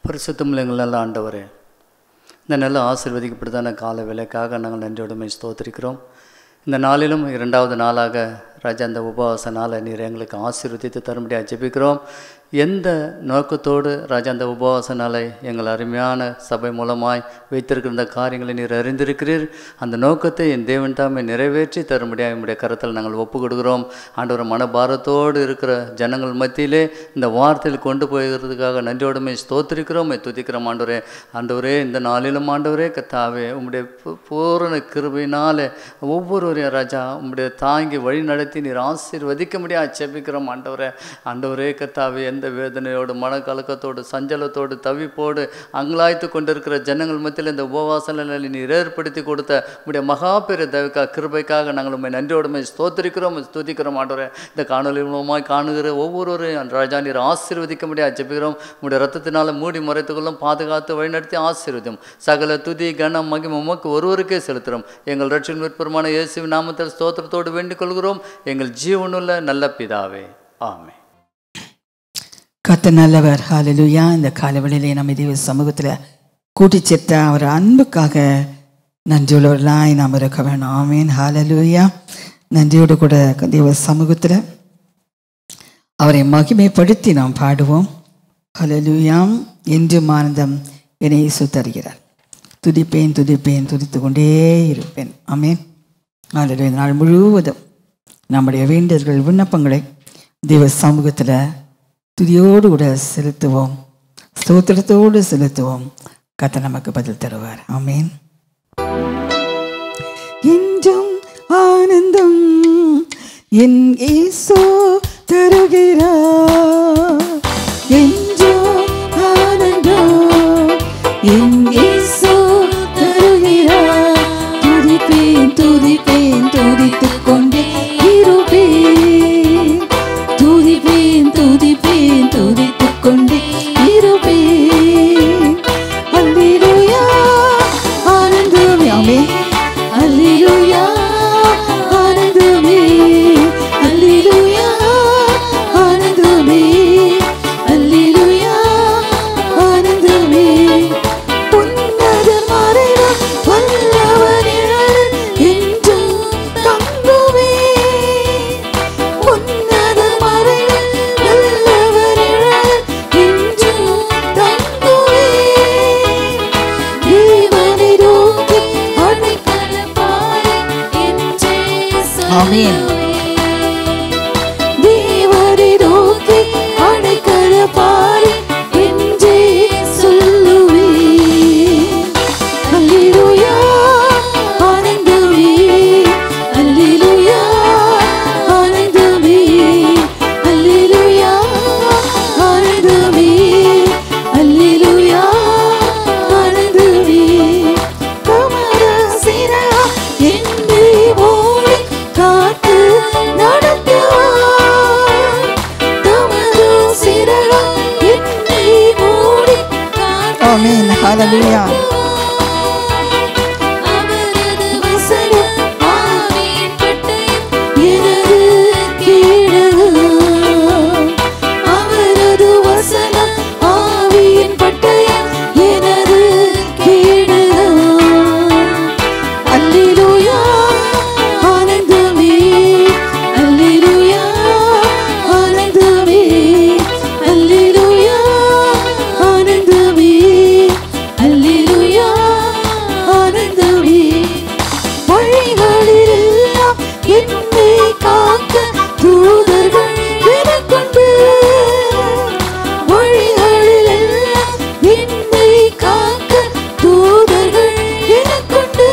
பரிசுத்தம் எங்கள் நல்ல ஆண்டவரே இந்த நல்ல ஆசீர்வதிக்கப்பட்டதான கால வேலைக்காக நாங்கள் நன்றியோடுமை ஸ்தோத்திரிக்கிறோம் இந்த நாளிலும் இரண்டாவது நாளாக ராஜா அந்த உபவாச நாளை நீர் எங்களுக்கு ஆசீர்வதித்து தரும்படியாக ஜெபிக்கிறோம் எந்த நோக்கத்தோடு ராஜா அந்த உபவாச நாளை எங்கள் அருமையான சபை மூலமாய் வைத்திருக்கிற இந்த காரியங்களை நீர் அறிந்திருக்கிறீர் அந்த நோக்கத்தை என் தேவன் தாமே நிறைவேற்றி தரும்படியாக என்னுடைய கருத்தில் நாங்கள் ஒப்பு கொடுக்கிறோம் ஆண்டவர் மனபாரத்தோடு இருக்கிற ஜனங்கள் மத்தியிலே இந்த வார்த்தையில் கொண்டு போகிறதுக்காக நன்றியோடுமை ஸ்தோத்திரிக்கிறோம் துதிக்கிறோம் ஆண்டவரே ஆண்டவரே இந்த நாளிலும் ஆண்டவரே கத்தாவே உம்முடைய பூ- பூரண கிருபையினாலே ஒவ்வொருவரையும் ராஜா உம்முடைய தாங்கி வழி நடத்தி நீர் ஆசீர்வதிக்க முடியாது செபிக்கிறோம் ஆண்டவரே ஆண்டவரே கத்தாவே எந்த வேதனையோடு மனக்கலக்கத்தோடு சஞ்சலத்தோடு தவிப்போடு அங்கலாய்த்து கொண்டிருக்கிற ஜனங்கள் மத்தியில் இந்த உபவாச நிலையை நீர் ஏற்படுத்தி கொடுத்த உம்முடைய மகா பெரிய தவிக்கா கிருபைக்காக நாங்கள் உண்மை நன்றியோடுமை ஸ்தோத்திரிக்கிறோம் ஸ்துதிக்கிறோம் ஆண்டவரே இந்த காணொலி மூலமாய் காணுகிற ஒவ்வொருவரையும் ராஜா நீர் ஆசீர்வதிக்க முடியாது ஜெபிக்கிறோம் உம்முடைய ரத்தத்தினால மூடி மறைத்துக்கொள்ளும் பாதுகாத்து வழிநடத்தி ஆசீர்வதியும் சகல துதி கனம் மகிமை உமக்கு ஒருவருக்கே செலுத்துகிறோம் எங்கள் ரட்சின் விற்பரமான இயேசுவின் நாமத்தில் ஸ்தோத்திரத்தோடு வேண்டிக் கொள்கிறோம் எங்கள் ஜீவனுள்ள நல்ல பிதாவே ஆமென் கத்த நல்லவர் ஹalleluya இந்த காலவெளியிலே நம்ம தேவ சமூகத்தில் கூட்டி சேர்த்த அவர் அன்புக்காக நன்றியுள்ளவர்களாய் நாம் இருக்க வேணும் ஆமீன் ஹalleluya நன்றியோடு கூட தேவ சமூகத்தில் அவரை மகிமைப்படுத்தி நாம் பாடுவோம் ஹalleluya என்று ஆனந்தம் என்னை இயேசு தருகிறார் துதிப்பேன் துதிப்பேன் துதித்து கொண்டே இருப்பேன் ஆமீன் ஹalleluya இந்த நாள் முழுவதும் நம்முடைய வேண்டர்கள் விண்ணப்பங்களை தேவ சமூகத்தில் துதியோடு கூட செலுத்துவோம் ஸ்தோத்திரத்தோடு செலுத்துவோம் கத்த நமக்கு பதில் தருவார் ஆமீன் என்றும் ஆனந்தம் என் ஈசோ தருகிறார் என்றும் ஆனந்தம் என் ஈசோ தருகிறார் துதிப்பேன் துதிப்பேன் துதித்துக் கொண்டே இருப்பேன் துதிப்பேன் துதிப்பேன் துதித்துக் கொண்டே இருப்பேன் அல்லேலூயா ஆனந்தமே ஆமென் அல்லேலூயா ஆனந்தமே அல்லேலூயா ஆனந்தமே அல்லேலூயா ஆனந்தமே உன்னத மறைவு வல்லவனிழல் என்றும் தங்குவே உன்னத மறைவு வல்லவனிழல் என்றும் தங்குவே தேவனை நோக்கி அணைக்கல பாரு என்றே ஆமென். தேவனை நோக்கி அணைக்கல பாரு என்றே சொல்லுவே அல்லேலூயா ஆனந்தமே அல்லேலூயா ஆனந்தமே அல்லேலூயா ஆனந்தமே அல்லேலூயா ஆனந்தமே கமரசிரா என்னை ஓடி காத்து நடத்துவார் தமது சிறகா என்னை ஓடி காத்து ஆமென் ஹalleluya அவரது வசனம் ஆவியின் பட்டயம் எனது கேடகம். அவரது வசனம் ஆவியின் பட்டயம் எனது கேடகம். அல்லேலூயா, ஆனந்தமே. அல்லேலூயா, ஆனந்தமே. அல்லேலூயா, ஆனந்தமே. அல்லேலூயா, ஆனந்தமே. வழிகளிலெல்லாம் என்னை காக்க தூதர்கள் எனக்குண்டு. வழிகளிலெல்லாம் என்னை காக்க தூதர்கள் எனக்குண்டு.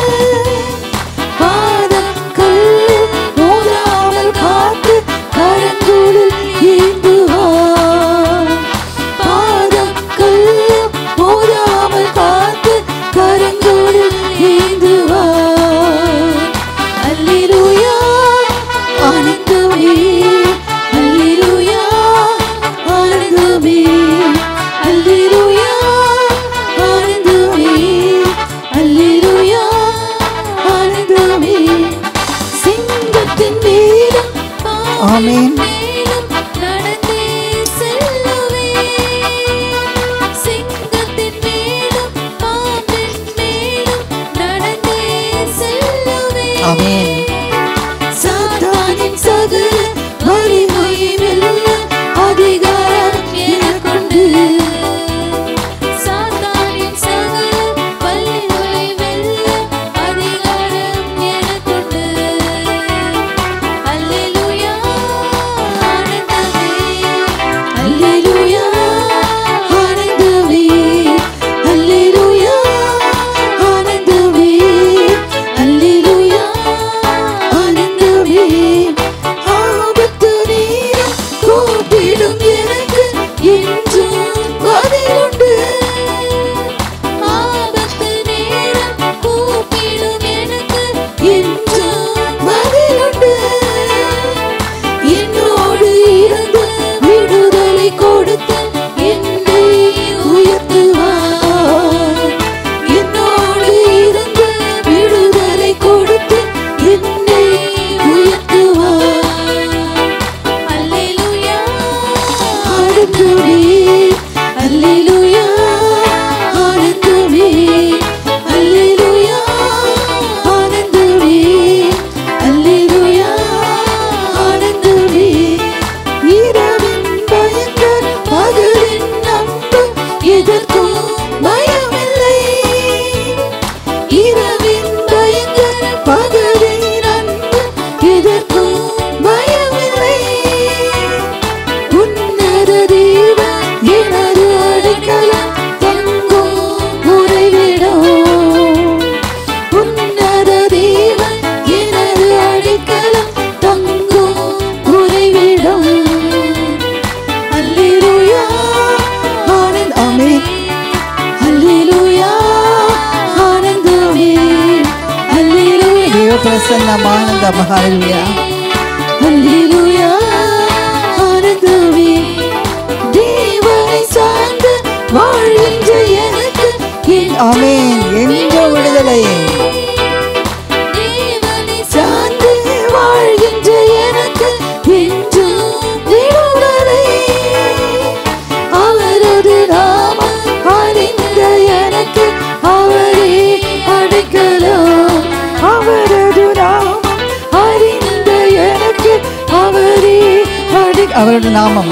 பாதம் கல்லு மோதாமல் காத்து கரங்குளில் ஏந்துவார். பாதம் கல்லு மோதாமல் காத்து கரங்குளில் ஏந்துவார். அல்லேலூயா, ஆனந்தமே. அல்லேலூயா, ஆனந்தமே. அல்லேலூயா, ஆனந்தமே. அல்லேலூயா, ஆனந்தமே. சிங்கத்தின் மேலும் ஆமென். மேலும் நடந்தே செல்லுவேன். ஆமென் அல்லேலூயா ஆனந்தமே அல்லேலூயா தேவ பிரசன்னம் ஆனந்தம் ஹalleluya அல்லேலூயா ஆனந்தமே தேவனை சார்ந்து வாழ்கின்ற எனக்கு என் ஆமென் என்ற விடுதலை தேவனை சார்ந்து வாழ்கின்ற எனக்கு என்றும் விடுதலை அவரது நாமம் அறிந்த எனக்கு அவரே அடைக்கலம் அவரது நாமம் அறிந்த எனக்கு அவரே அடை அவருடைய நாமம்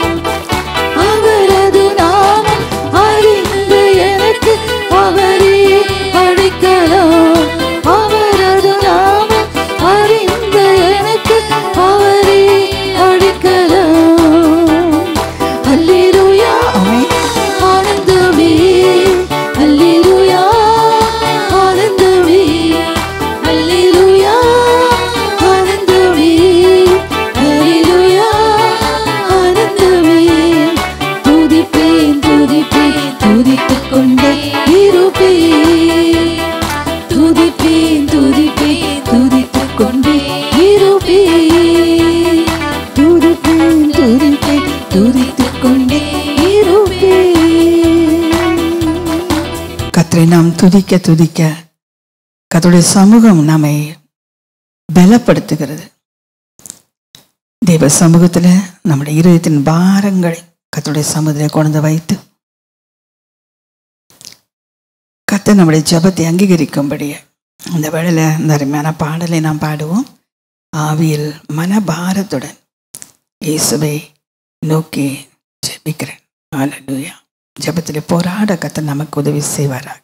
அவரது நாமம் அறிந்த எனக்கு அவரே அடைக்கலம் அவரது நாமம் அறிந்த எனக்கு அவரே அடைக்கலம் அல்லேலூயா ஆமென் ஆனந்தமே அல்லேலூயா ஆனந்தமே அல்லேலூயா ஆனந்தமே அல்லேலூயா ஆனந்தமே துதிப்பேன் துதிப்பேன் துதித்துக் கொண்டே இருப்பேன் துதிப்பேன் துதிப்பேன் துதித்துக் கொண்டே இருப்பேன் துதிப்பேன் துதிப்பேன் துதித்துக் கொண்டே இருப்பேன் கத்தரை நாம் துதிக்க துதிக்க கத்தருடைய சமூகம் நம்மை பலப்படுத்துகிறது தேவ சமூகத்தில் நம்முடைய இருதயத்தின் பாரங்களை கத்தருடைய சமூகத்தில் கொண்டு வைத்து கத்த நம்முடைய ஜெபத்தை அங்கீகரிக்கும்படிய இந்த வேளையில் இந்த அருமையான பாடலை நாம் பாடுவோம் ஆவியில் மனபாரத்துடன் இயேசுவை நோக்கி ஜெபிக்கிறேன் ஹalleluya ஜெபத்திலே போராட கத்த நமக்கு உதவி செய்வாராக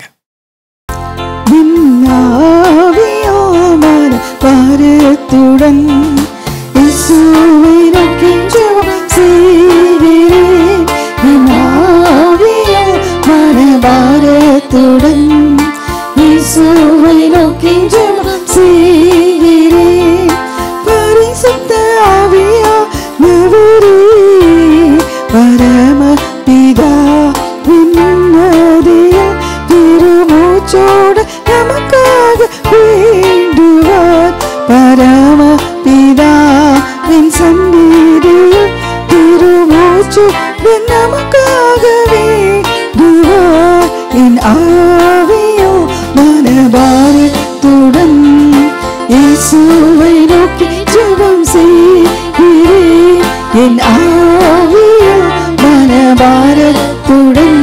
விண்ணாவியாமன பாரத்துடன் இயேசுவை நோக்கி ஜெபம் செய்கிறேன். விண்ணாவியாமன பாரத்துடன் இயேசுவை நோக்கி ஜெபம் செய்கிறேன். பரிசுத்த ஆவியானவரே, பரமபிதா விண்ணதிய திருமூச்சோடு நமக்காக வேண்டுவார் பரம பிதாவின் சந்நிதியில் திருமூச்சோடு நமக்காக வேண்டுவார் என் ஆவியோ மனபாரத்துடன் இயேசுவை நோக்கி ஜெபம் செய்கிறேன் என் ஆவியோ மனபாரத்துடன்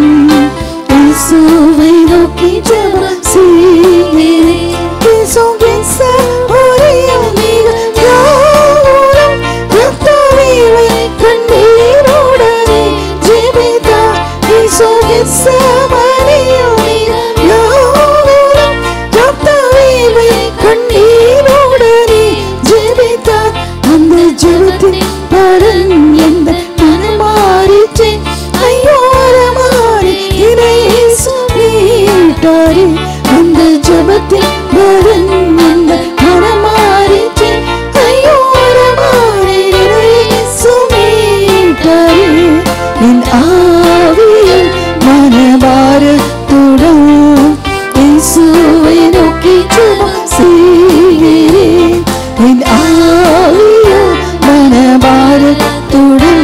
இயேசுவை நோக்கி ஜெபம் செய்கிறேன் இயேசுவின் சமூகம் மிக யாவரும் ரத்தவீவை கண்ணீரோடனே ஜெபித்தார். இயேசுவின் சமூகம் மிக யாவரும் ரத்தவீவை கண்ணீரோடனே ஜெபித்தார். அந்த ஜெபத்தின் பலன் எந்த மனம் மாறிற்றே ஐயோரமாறி இதை இயேசு மீட்டாரே அந்த ஜெபத்தின் பலன் எந்த மனம் மாறிற்றே ஐயோரமாறி இதை இயேசு மீட்டாரே என் ஆவியில் மனபாரத்துடன் இயேசுவை நோக்கி ஜெபம் செய்கிறேன் என் ஆவியில் மனபாரத்துடன்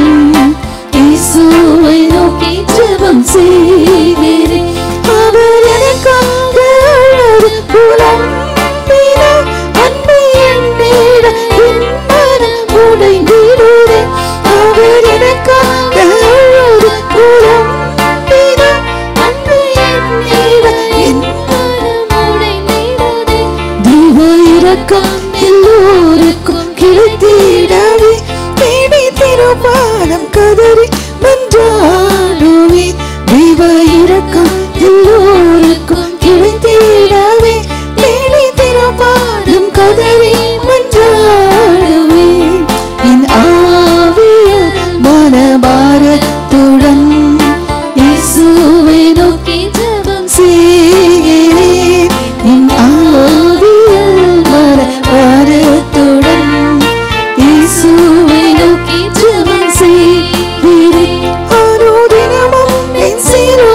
இயேசுவை நோக்கி ஜெபம் செய்கிறேன் அவர் எனக்காக அழுது புலம்பினார். அன்பு என்னிட என் மனம் உடைந்திடுதே. அவர் எனக்காக அழுது புலம்பினார். அன்பு என்னிட என் மனம் உடைந்திடுதே. தெய்வ இரக்கம் எல்லோருக்கும் கிடைத்திடவே தேடி திருப்பாலம் கதறி மன்றாடுவேன் தெய்வ இரக்கம் எல்லோருக்கும் கிடைத்திடவே தேடி திருப்பாலம் கதறி மன்றாடுவேன் என் ஆவியில் மனபாரத்துடன் இயேசுவை நோக்கி ஜெபம் செய்கிறேன் என் ஆவியில் மனபாரத்துடன் இயேசுவை நோக்கி ஜெபம் செய்கிறேன் அனுதினமும் என் சிறு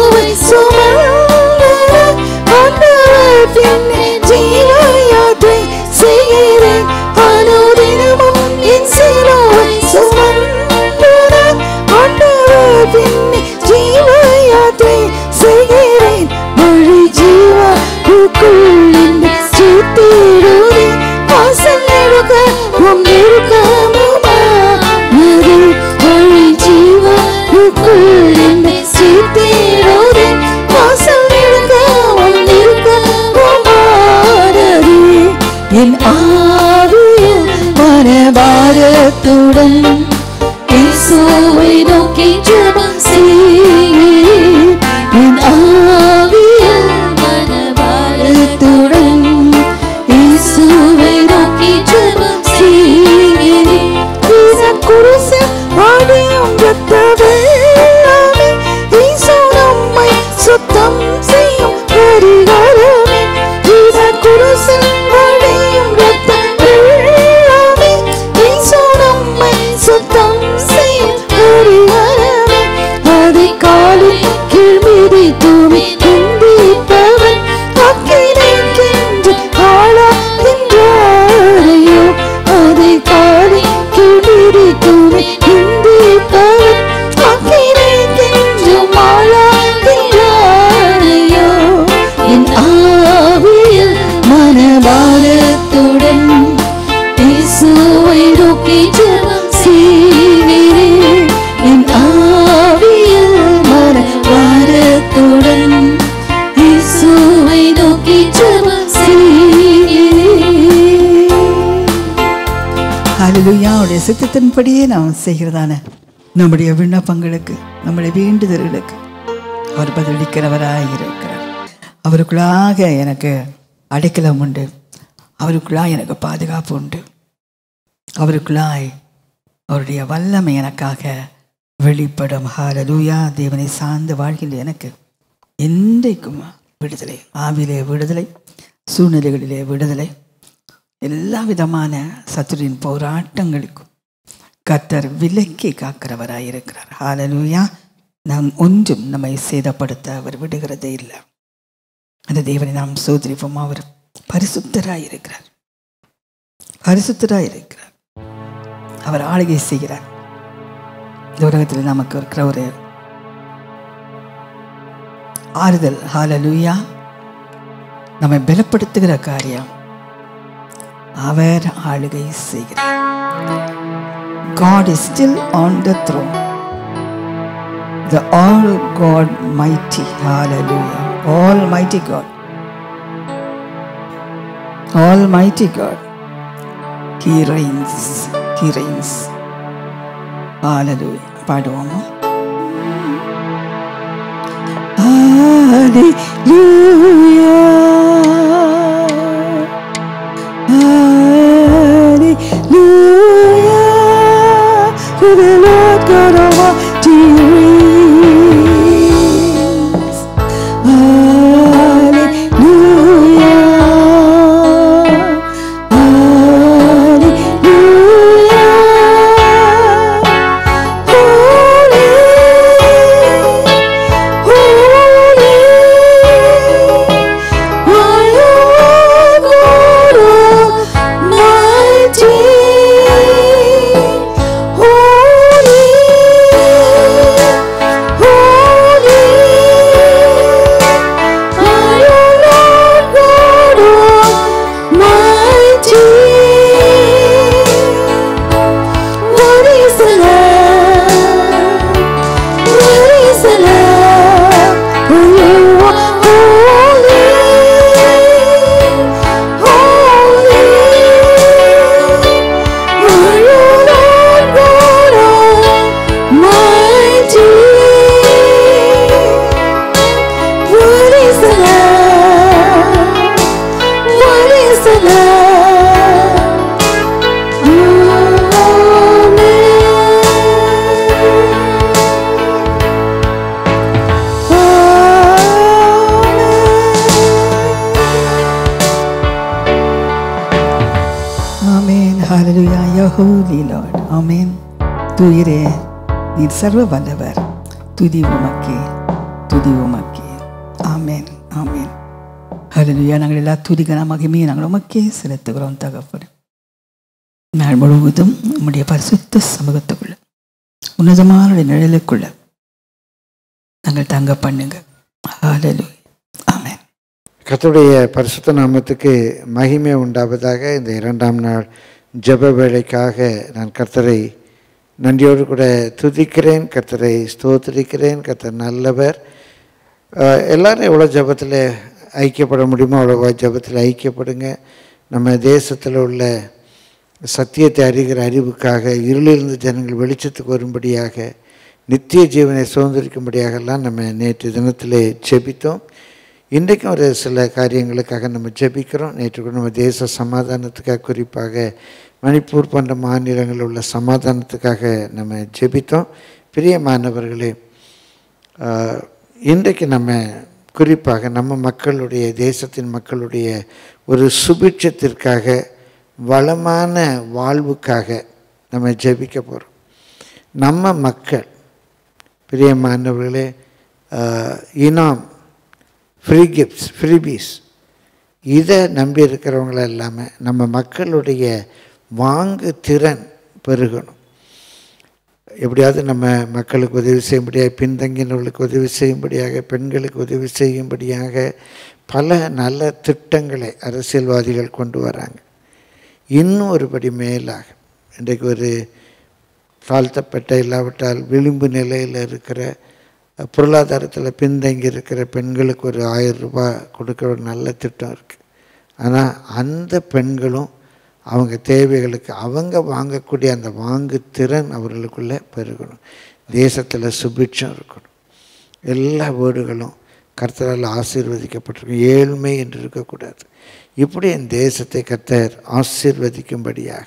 அவருடைய சித்தத்தின்படியே நாம் செய்கிறதான நம்முடைய விண்ணப்பங்களுக்கு நம்முடைய வேண்டுதல்களுக்கு அவர் பதிலளிக்கிறவராக இருக்கிறார் அவருக்குள்ளாக எனக்கு அடைக்கலம் உண்டு அவருக்குள்ளாக எனக்கு பாதுகாப்பு உண்டு அவருக்குள்ளாய் அவருடைய வல்லமை எனக்காக வெளிப்படும் ஹalleluya தேவனை சார்ந்து வாழ்கின்ற எனக்கு என்றைக்கும் விடுதலை ஆவிலே விடுதலை சூழ்நிலைகளிலே விடுதலை எல்லா விதமான சத்துரின் போராட்டங்களுக்கும் கர்த்தர் விலக்கி காக்கிறவராய் இருக்கிறார் ஹalleluya நாம் ஒன்றும் நம்மை சேதப்படுத்த அவர் விடுகிறதே இல்லை அந்த தேவனை நாம் சோதரிப்போம் அவர் பரிசுத்தராய் இருக்கிறார் பரிசுத்தராய் இருக்கிறார் அவர் ஆளுகை செய்கிறார் இந்த உலகத்தில் நமக்கு இருக்கிற ஒரு ஆறுதல் ஹalleluya நம்மை பலப்படுத்துகிற காரியம் அவர் ஆளுகை செய்கிறார் God is still on the throne. The all God mighty. Hallelujah. Almighty God. Almighty God. He reigns. He reigns. Hallelujah. பாடுவோமா Hallelujah. Hallelujah. For the Lord God Almighty reigns. Hallelujah. What is the love? What is the love? For you are holy, holy. Are you Lord God Almighty? What is the love? What is the love? Amen hallelujah your holy lord ஆமென் தூயரே நீர் சர்வ வல்லவர் துதி உமக்கே துதி உமக்கே ஆமென் ஆமென் ஹalleluya நாங்கள் எல்லா துதிகன மகிமையை நாங்கள் உமக்கே செலுத்துகிறோம் தகப்படு நாள் முழுவதும் உம்முடைய பரிசுத்த சமூகத்துக்குள்ள உன்னதமான உடைய நிழலுக்குள்ள நாங்கள் தங்க பண்ணுங்க ஹalleluya ஆமென் கர்த்தருடைய பரிசுத்த நாமத்துக்கு மகிமை உண்டாவதாக இந்த இரண்டாம் நாள் ஜெப வேலைக்காக நான் கர்த்தரை நன்றியோடு கூட துதிக்கிறேன் கர்த்தரை ஸ்தோத்திரிக்கிறேன் கர்த்தர் நல்லவர் அஹ், எல்லாரும் எவ்வளோ ஜெபத்தில் ஐக்கியப்பட முடியுமோ அவ்வளோவா ஜெபத்தில் ஐக்கியப்படுங்க நம்ம தேசத்தில் உள்ள சத்தியத்தை அறிகிற அறிவுக்காக இருளிலிருந்து ஜனங்கள் வெளிச்சத்துக்கு வரும்படியாக நித்திய ஜீவனை சுதந்திரிக்கும்படியாகலாம் நம்ம நேற்று தினத்திலே ஜெபித்தோம் இன்றைக்கும் ஒரு சில காரியங்களுக்காக நம்ம ஜெபிக்கிறோம் நேற்று கூட நம்ம தேச சமாதானத்துக்காக குறிப்பாக மணிப்பூர் போன்ற மாநிலங்களில் உள்ள சமாதானத்துக்காக நம்ம ஜெபித்தோம் பிரியமானவர்களே ஆஹ், இன்றைக்கு நம்ம குறிப்பாக நம்ம மக்களுடைய தேசத்தின் மக்களுடைய ஒரு சுபிட்சத்திற்காக வளமான வாழ்வுக்காக நம்ம ஜெபிக்க போகிறோம் நம்ம மக்கள் பிரியமானவர்களே ஆஹ், இனாம் ஃப்ரீ கிஃப்ட்ஸ் ஃப்ரீபீஸ் இதை நம்பி இருக்கிறவங்கள இல்லாமல் நம்ம மக்களுடைய வாங்கு திறன் பெருகணும் எப்படியாவது நம்ம மக்களுக்கு உதவி செய்யும்படியாக பின்தங்கினவர்களுக்கு உதவி செய்யும்படியாக பெண்களுக்கு உதவி செய்யும்படியாக பல நல்ல திட்டங்களை அரசியல்வாதிகள் கொண்டு வராங்க இன்னும் ஒருபடி மேலாக இன்றைக்கு ஒரு தாழ்த்தப்பட்ட இல்லாவிட்டால் விளிம்பு நிலையில் இருக்கிற பொருளாதாரத்தில் பின்தங்கி இருக்கிற பெண்களுக்கு ஒரு ஆயிரம் ரூபாய் கொடுக்குற ஒரு நல்ல திட்டம் இருக்குது ஆனால் அந்த பெண்களும் அவங்க தேவைகளுக்கு அவங்க வாங்கக்கூடிய அந்த வாங்கு திறன் அவர்களுக்குள்ளே பெருகணும் தேசத்தில் சுபிட்சம் இருக்கணும் எல்லா வீடுகளும் கர்த்தரால் ஆசீர்வதிக்கப்பட்டிருக்கும் ஏழ்மை என்று இருக்கக்கூடாது இப்படி என் தேசத்தை கர்த்தர் ஆசீர்வதிக்கும்படியாக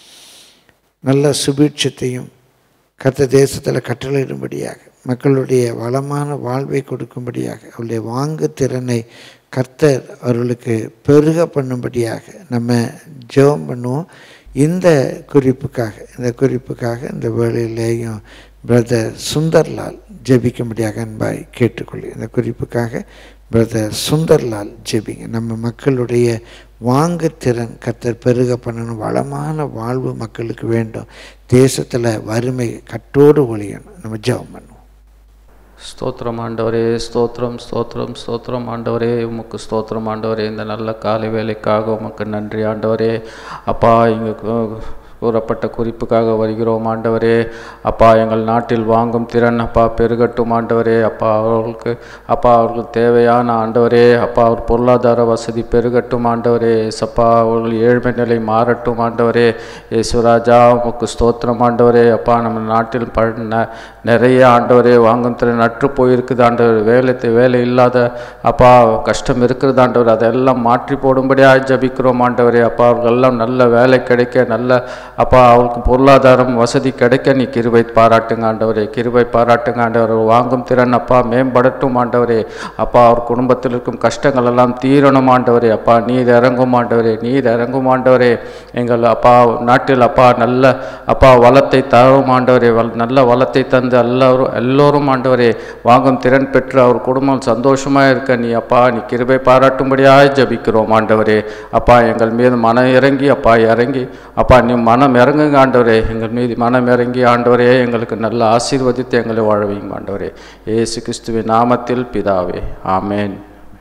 நல்ல சுபீட்சத்தையும் கர்த்த தேசத்தில் கட்டளையிடும்படியாக மக்களுடைய வளமான வாழ்வை கொடுக்கும்படியாக அவருடைய வாங்கு திறனை கர்த்தர் அவர்களுக்கு பெருக பண்ணும்படியாக நம்ம ஜெபம் பண்ணுவோம் இந்த குறிப்புக்காக இந்த குறிப்புக்காக இந்த வேளையிலேயும் பிரதர் சுந்தர்லால் ஜெபிக்கும்படியாக அன்பாய் கேட்டுக்கொள்ளு இந்த குறிப்புக்காக பிரதர் சுந்தர்லால் ஜெபிங்க நம்ம மக்களுடைய வாங்குத்திறன் கர்த்தர் பெருக பண்ணணும் வளமான வாழ்வு மக்களுக்கு வேண்டும் தேசத்தில் வறுமை கட்டோடு ஒழியணும் நம்ம ஜெபம் பண்ணுவோம் ஸ்தோத்திரம் ஆண்டவரே ஸ்தோத்திரம் ஸ்தோத்திரம் ஸ்தோத்திரம் ஆண்டவரே உமக்கு ஸ்தோத்திரம் ஆண்டவரே இந்த நல்ல காலை வேலைக்காக உமக்கு நன்றி ஆண்டவரே அப்பா இங்கே கூறப்பட்ட குறிப்புக்காக வருகிறோம் ஆண்டவரே அப்பா எங்கள் நாட்டில் வாங்கும் திறன் அப்பா பெருகட்டும் ஆண்டவரே அப்பா அவர்களுக்கு அப்பா அவர்களுக்கு தேவையான ஆண்டவரே அப்பா அவர் பொருளாதார வசதி பெருகட்டும் ஆண்டவரே சப்பா அவர்கள் ஏழ்மை நிலை மாறட்டும் ஆண்டவரே யேசுராஜா உமக்கு ஸ்தோத்திரம் ஆண்டவரே அப்பா நம்ம நாட்டில் ப ந- நிறைய ஆண்டவரே வாங்கும் திறன் அற்று போயிருக்குது ஆண்டவர் வேலை வேலை இல்லாத அப்பா கஷ்டம் இருக்கிறது ஆண்டவர் அதெல்லாம் மாற்றி போடும்படியாக ஜபிக்கிறோம் ஆண்டவரே அப்பா அவர்களெல்லாம் நல்ல வேலை கிடைக்க நல்ல அப்பா அவருக்கு பொருளாதாரம் வசதி கிடைக்க நீ கிருபை பாராட்டுங்க ஆண்டவரே கிருபை பாராட்டுங்க ஆண்டவர் வாங்கும் திறன் அப்பா மேம்படட்டும் ஆண்டவரே அப்பா அவர் குடும்பத்தில் இருக்கும் கஷ்டங்கள் எல்லாம் தீரணும் ஆண்டவரே அப்பா நீர் இறங்கும் ஆண்டவரே நீர் இறங்கும் ஆண்டவரே எங்கள் அப்பா நாட்டில் அப்பா நல்ல அப்பா வளத்தை தரும் ஆண்டவரே வல் நல்ல வளத்தை தந்து எல்லாரும் எல்லோரும் ஆண்டவரே வாங்கும் திறன் பெற்று அவர் குடும்பம் சந்தோஷமாக இருக்க நீ அப்பா நீ கிருபை பாராட்டும்படியாக ஜபிக்கிறோம் ஆண்டவரே அப்பா எங்கள் மீது மனம் இறங்கி அப்பா இறங்கி அப்பா நீ மனம் இறங்குங்க ஆண்டவரே எங்கள் மீது மனம் இறங்கி ஆண்டவரே எங்களுக்கு நல்ல ஆசீர்வதித்து எங்களை வாழ வைங்க ஆண்டவரே இயேசு கிறிஸ்துவின் நாமத்தில் பிதாவே ஆமென்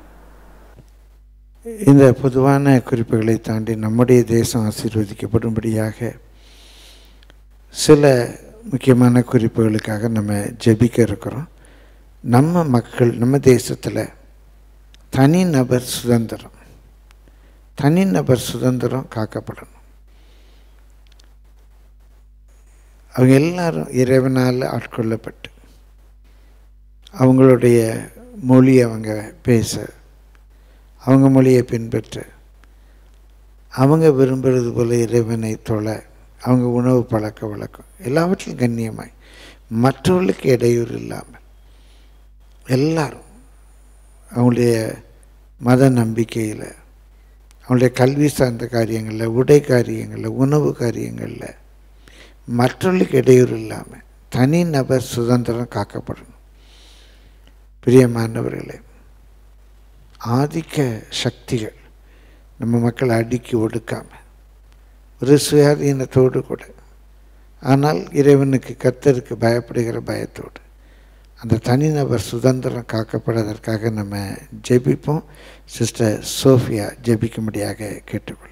இந்த பொதுவான குறிப்புகளை தாண்டி நம்முடைய தேசம் ஆசீர்வதிக்கப்படும்படியாக சில முக்கியமான குறிப்புகளுக்காக நம்ம ஜெபிக்க இருக்கிறோம் நம்ம மக்கள் நம்ம தேசத்தில் தனிநபர் சுதந்திரம் தனிநபர் சுதந்திரம் காக்கப்படணும் அவங்க எல்லாரும் இறைவனால் ஆட்கொள்ளப்பட்டு அவங்களுடைய மொழி அவங்க பேச அவங்க மொழியை பின்பற்ற அவங்க விரும்புகிறது போல இறைவனை தொழ அவங்க உணவு பழக்க வழக்கம் எல்லாவற்றிலும் கண்ணியமாய் மற்றவர்களுக்கு இடையூறு இல்லாமல் எல்லாரும் அவங்களுடைய மத நம்பிக்கையில் அவங்களுடைய கல்வி சார்ந்த காரியங்களில் உடை காரியங்களில் உணவு காரியங்களில் மற்றவர்களுக்கு இடையூறு இல்லாமல் தனிநபர் சுதந்திரம் காக்கப்படணும் பிரியமானவர்களே ஆதிக்க சக்திகள் நம்ம மக்களை அடுக்கி ஒடுக்காமல் ஒரு சுயாதீனத்தோடு கூட ஆனால் இறைவனுக்கு கர்த்தருக்கு பயப்படுகிற பயத்தோடு அந்த தனிநபர் சுதந்திரம் காக்கப்படுவதற்காக நம்ம ஜெபிப்போம் சிஸ்டர் சோஃபியா ஜெபிக்கும்படியாக கேட்டுக்கொள்கிறேன்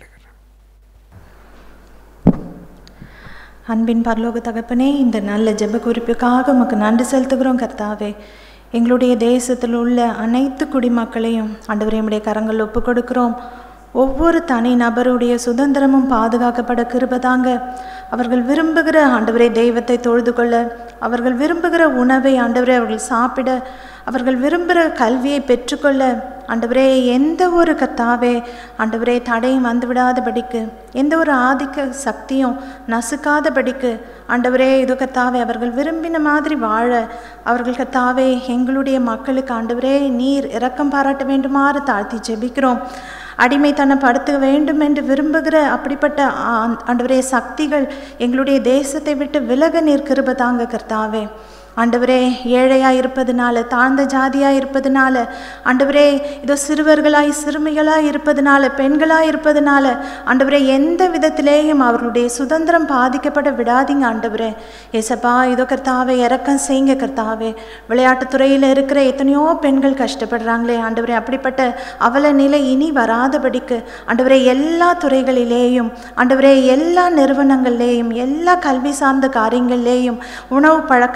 அன்பின் பரலோக தகப்பனே இந்த நல்ல ஜெப குறிப்புக்காக உமக்கு நன்றி செலுத்துகிறோம் கர்த்தாவே எங்களுடைய தேசத்தில் உள்ள அனைத்து குடிமக்களையும் ஆண்டவரே உம்முடைய கரங்கள் ஒப்பு கொடுக்கிறோம் ஒவ்வொரு தனி நபருடைய சுதந்திரமும் பாதுகாக்கப்பட கிருபதாங்க அவர்கள் விரும்புகிற ஆண்டவரே தெய்வத்தை தொழுது கொள்ள அவர்கள் விரும்புகிற உணவை ஆண்டவரே அவர்கள் சாப்பிட அவர்கள் விரும்புகிற கல்வியை பெற்றுக்கொள்ள ஆண்டவரே எந்த ஒரு கத்தாவே ஆண்டவரே தடையும் வந்து விடாதபடிக்கு எந்த ஒரு ஆதிக்க சக்தியும் நசுக்காதபடிக்கு ஆண்டவரே இது கத்தாவே அவர்கள் விரும்பின மாதிரி வாழ அவர்கள் கத்தாவே எங்களுடைய மக்களுக்கு ஆண்டவரே நீர் இரக்கம் பாராட்ட வேண்டுமாறு தாழ்த்தி ஜெபிக்கிறோம் அடிமைத்தனப்படுத்த வேண்டும் என்று விரும்புகிற அப்படிப்பட்ட ஆ- ஆண்டவரே சக்திகள் எங்களுடைய தேசத்தை விட்டு விலக நீர் கிருப தாங்க கர்த்தாவே ஆண்டவரே ஏழையாக இருப்பதனால தாழ்ந்த ஜாதியாக இருப்பதனால ஆண்டவரே இதோ சிறுவர்களாய் சிறுமிகளாய் இருப்பதனால பெண்களாய் இருப்பதனால ஆண்டவரே எந்த விதத்திலேயும் அவர்களுடைய சுதந்திரம் பாதிக்கப்பட விடாதீங்க ஆண்டவரே ஏசப்பா இதோ கர்த்தாவே இறக்கம் செய்யுங்க கர்த்தாவே விளையாட்டுத் துறையில் இருக்கிற எத்தனையோ பெண்கள் கஷ்டப்படுறாங்களே ஆண்டவரே அப்படிப்பட்ட அவல நிலை இனி வராதபடிக்கு ஆண்டவரே எல்லா துறைகளிலேயும் ஆண்டவரே எல்லா நிறுவனங்கள்லேயும் எல்லா கல்வி சார்ந்த காரியங்கள்லேயும் உணவு பழக்கங்களில்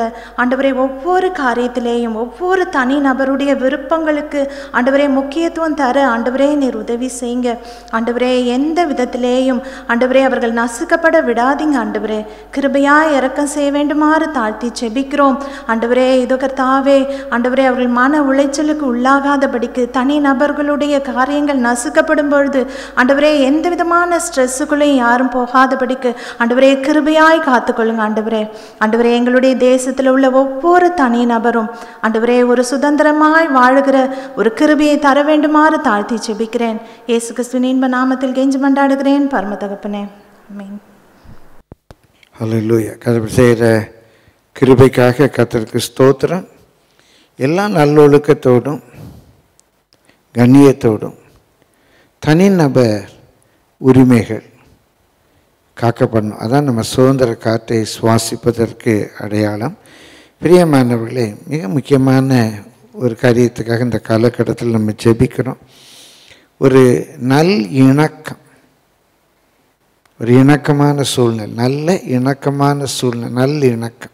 ஆண்டவரே ஒவ்வொரு காரியத்திலேயும் ஒவ்வொரு தனி நபருடைய விருப்பங்களுக்கு ஆண்டவரே முக்கியத்துவம் தர ஆண்டவரே நீர் உதவி செய்யுங்க ஆண்டவரே எந்த விதத்திலேயும் ஆண்டவரே அவர்கள் நசுக்கப்பட விடாதீங்க ஆண்டவரே கிருபையாய் இறக்கம் செய்ய வேண்டுமாறு தாழ்த்தி செபிக்கிறோம் ஆண்டவரே இதோ கர்த்தாவே ஆண்டவரே அவர்கள் மன உளைச்சலுக்கு உள்ளாகாதபடிக்கு தனி நபர்களுடைய காரியங்கள் நசுக்கப்படும் பொழுது ஆண்டவரே எந்த விதமான ஸ்ட்ரெஸ்ஸுக்குள்ளேயும் யாரும் போகாதபடிக்கு ஆண்டவரே கிருபையாய் காத்துக்கொள்ளுங்க ஆண்டவரே ஆண்டவரே எங்களுடைய தேசத்தில் உள்ள ஒவ்வொரு தனி நபரும் ஆண்டவரே ஒரு சுதந்திரமாய் வாழுகிற ஒரு கிருபையை தர வேண்டுமாறு தாழ்த்தி செபிக்கிறேன் இயேசு கிறிஸ்துவின் இன்ப நாமத்தில் கெஞ்சி மண்டாடுகிறேன் பரம தகப்பனே ஆமென் ஹalleluya கர்த்தர் செய்கிற கிருபைக்காக கர்த்தருக்கு ஸ்தோத்திரம் எல்லா நல்லொழுக்கத்தோடும் கண்ணியத்தோடும் தனிநபர் உரிமைகள் காக்கப்படணும் அதான் நம்ம சுதந்திர காற்றை சுவாசிப்பதற்கு அடையாளம் பிரியமானவர்களே மிக முக்கியமான ஒரு காரியத்துக்காக இந்த காலகட்டத்தில் நம்ம ஜெபிக்கிறோம் ஒரு நல் இணக்கம் ஒரு இணக்கமான சூழ்நிலை நல்ல இணக்கமான சூழ்நிலை நல்ல இணக்கம்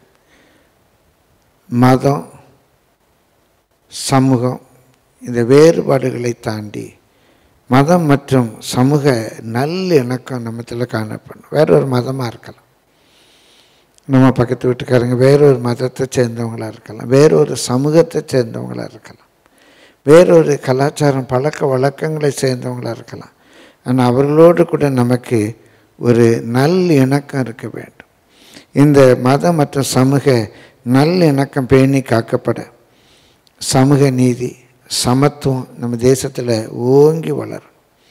மதம் சமூகம் இந்த வேறுபாடுகளை தாண்டி மதம் மற்றும் சமூக நல்ல இணக்கம் நம்மத்தில் காணப்படும் வேற ஒரு மதமாக இருக்கலாம் நம்ம பக்கத்து வீட்டுக்காரங்க வேறொரு மதத்தை சேர்ந்தவங்களாக இருக்கலாம் வேறொரு சமூகத்தை சேர்ந்தவங்களாக இருக்கலாம் வேறொரு கலாச்சாரம் பழக்க வழக்கங்களை சேர்ந்தவங்களாக இருக்கலாம் ஆனால் அவர்களோடு கூட நமக்கு ஒரு நல் இணக்கம் இருக்க வேண்டும் இந்த மதம் மற்றும் சமூக நல் இணக்கம் பேணி காக்கப்பட சமூக நீதி சமத்துவம் நம்ம தேசத்தில் ஓங்கி வளரும்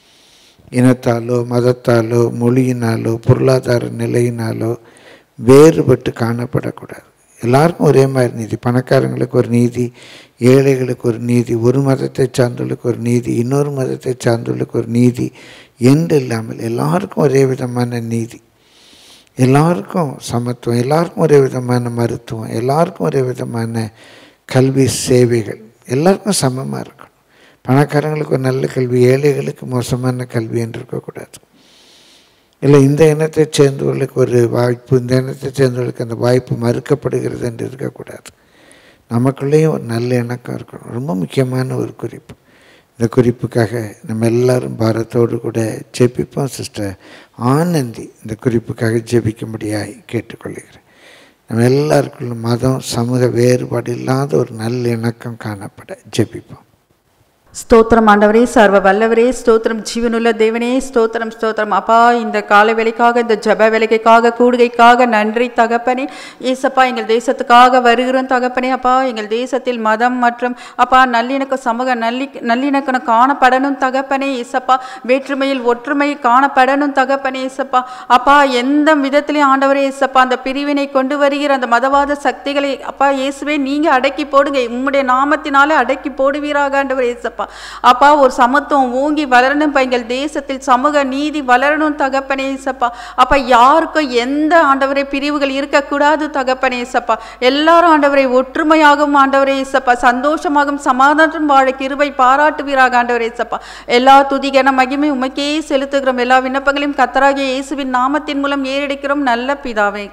இனத்தாலோ மதத்தாலோ மொழியினாலோ பொருளாதார நிலையினாலோ வேறுபட்டு காணப்படக்கூடாது எல்லாருக்கும் ஒரே மாதிரி நீதி பணக்காரங்களுக்கு ஒரு நீதி ஏழைகளுக்கு ஒரு நீதி ஒரு மதத்தை சார்ந்தவர்களுக்கு ஒரு நீதி இன்னொரு மதத்தை சார்ந்தவர்களுக்கு ஒரு நீதி என்று இல்லாமல் எல்லாருக்கும் ஒரே விதமான நீதி எல்லாருக்கும் சமத்துவம் எல்லாருக்கும் ஒரே விதமான மருத்துவம் எல்லாருக்கும் ஒரே விதமான கல்வி சேவைகள் எல்லாருக்கும் சமமாக இருக்கணும் பணக்காரங்களுக்கு ஒரு நல்ல கல்வி ஏழைகளுக்கு மோசமான கல்வி என்று இருக்கக்கூடாது இல்லை இந்த இனத்தை சேர்ந்தவர்களுக்கு ஒரு வாய்ப்பு இந்த இனத்தை சேர்ந்தவர்களுக்கு அந்த வாய்ப்பு மறுக்கப்படுகிறது என்று இருக்கக்கூடாது நமக்குள்ளேயும் ஒரு நல்ல இணக்கம் இருக்கணும் ரொம்ப முக்கியமான ஒரு குறிப்பு இந்த குறிப்புக்காக நம்ம எல்லாரும் பாரத்தோடு கூட ஜெபிப்போம் சிஸ்டர் ஆனந்தி இந்த குறிப்புக்காக ஜெபிக்கும்படியாய் கேட்டுக்கொள்கிறேன் நம்ம எல்லாருக்குள்ளும் மதம் சமூக வேறுபாடு இல்லாத ஒரு நல்ல இணக்கம் காணப்பட ஜெபிப்போம் ஸ்தோத்திரம் ஆண்டவரே சர்வ வல்லவரே ஸ்தோத்திரம் ஜீவனுள்ள தேவனே ஸ்தோத்திரம் ஸ்தோத்திரம் அப்பா இந்த காலை வேலைக்காக இந்த ஜப வேலைக்காக கூடுகைக்காக நன்றி தகப்பனே ஏசப்பா எங்கள் தேசத்துக்காக வருகிறோம் தகப்பனே அப்பா எங்கள் தேசத்தில் மதம் மற்றும் அப்பா நல்லிணக்க சமூக நல்லி நல்லிணக்கம் காணப்படணும் தகப்பனே ஏசப்பா வேற்றுமையில் ஒற்றுமை காணப்படணும் தகப்பனே ஏசப்பா அப்பா எந்த விதத்திலையும் ஆண்டவரே ஏசப்பா அந்த பிரிவினை கொண்டு வருகிற அந்த மதவாத சக்திகளை அப்பா இயேசுவே நீங்க அடக்கி போடுங்க உம்முடைய நாமத்தினாலே அடக்கி போடுவீராக ஆண்டவர் ஏசப்பா அப்பா ஒரு சமத்துவம் ஓங்கி வளரணும் இப்ப எங்கள் தேசத்தில் சமூக நீதி வளரணும் தகப்பனே ஏசப்பா அப்பா யாருக்கும் எந்த ஆண்டவரை பிரிவுகள் இருக்கக்கூடாது தகப்பனே ஏசப்பா எல்லாரும் ஆண்டவரை ஒற்றுமையாகவும் ஆண்டவரே ஏசப்பா சந்தோஷமாகவும் சமாதானம் வாழ கிருபை பாராட்டுவீராக ஆண்டவரே ஏசப்பா எல்லா துதிகன மகிமை உமக்கே செலுத்துகிறோம் எல்லா விண்ணப்பங்களையும் கத்தராகிய இயேசுவின் நாமத்தின் மூலம் ஏறெடுக்கிறோம் நல்ல பிதாவே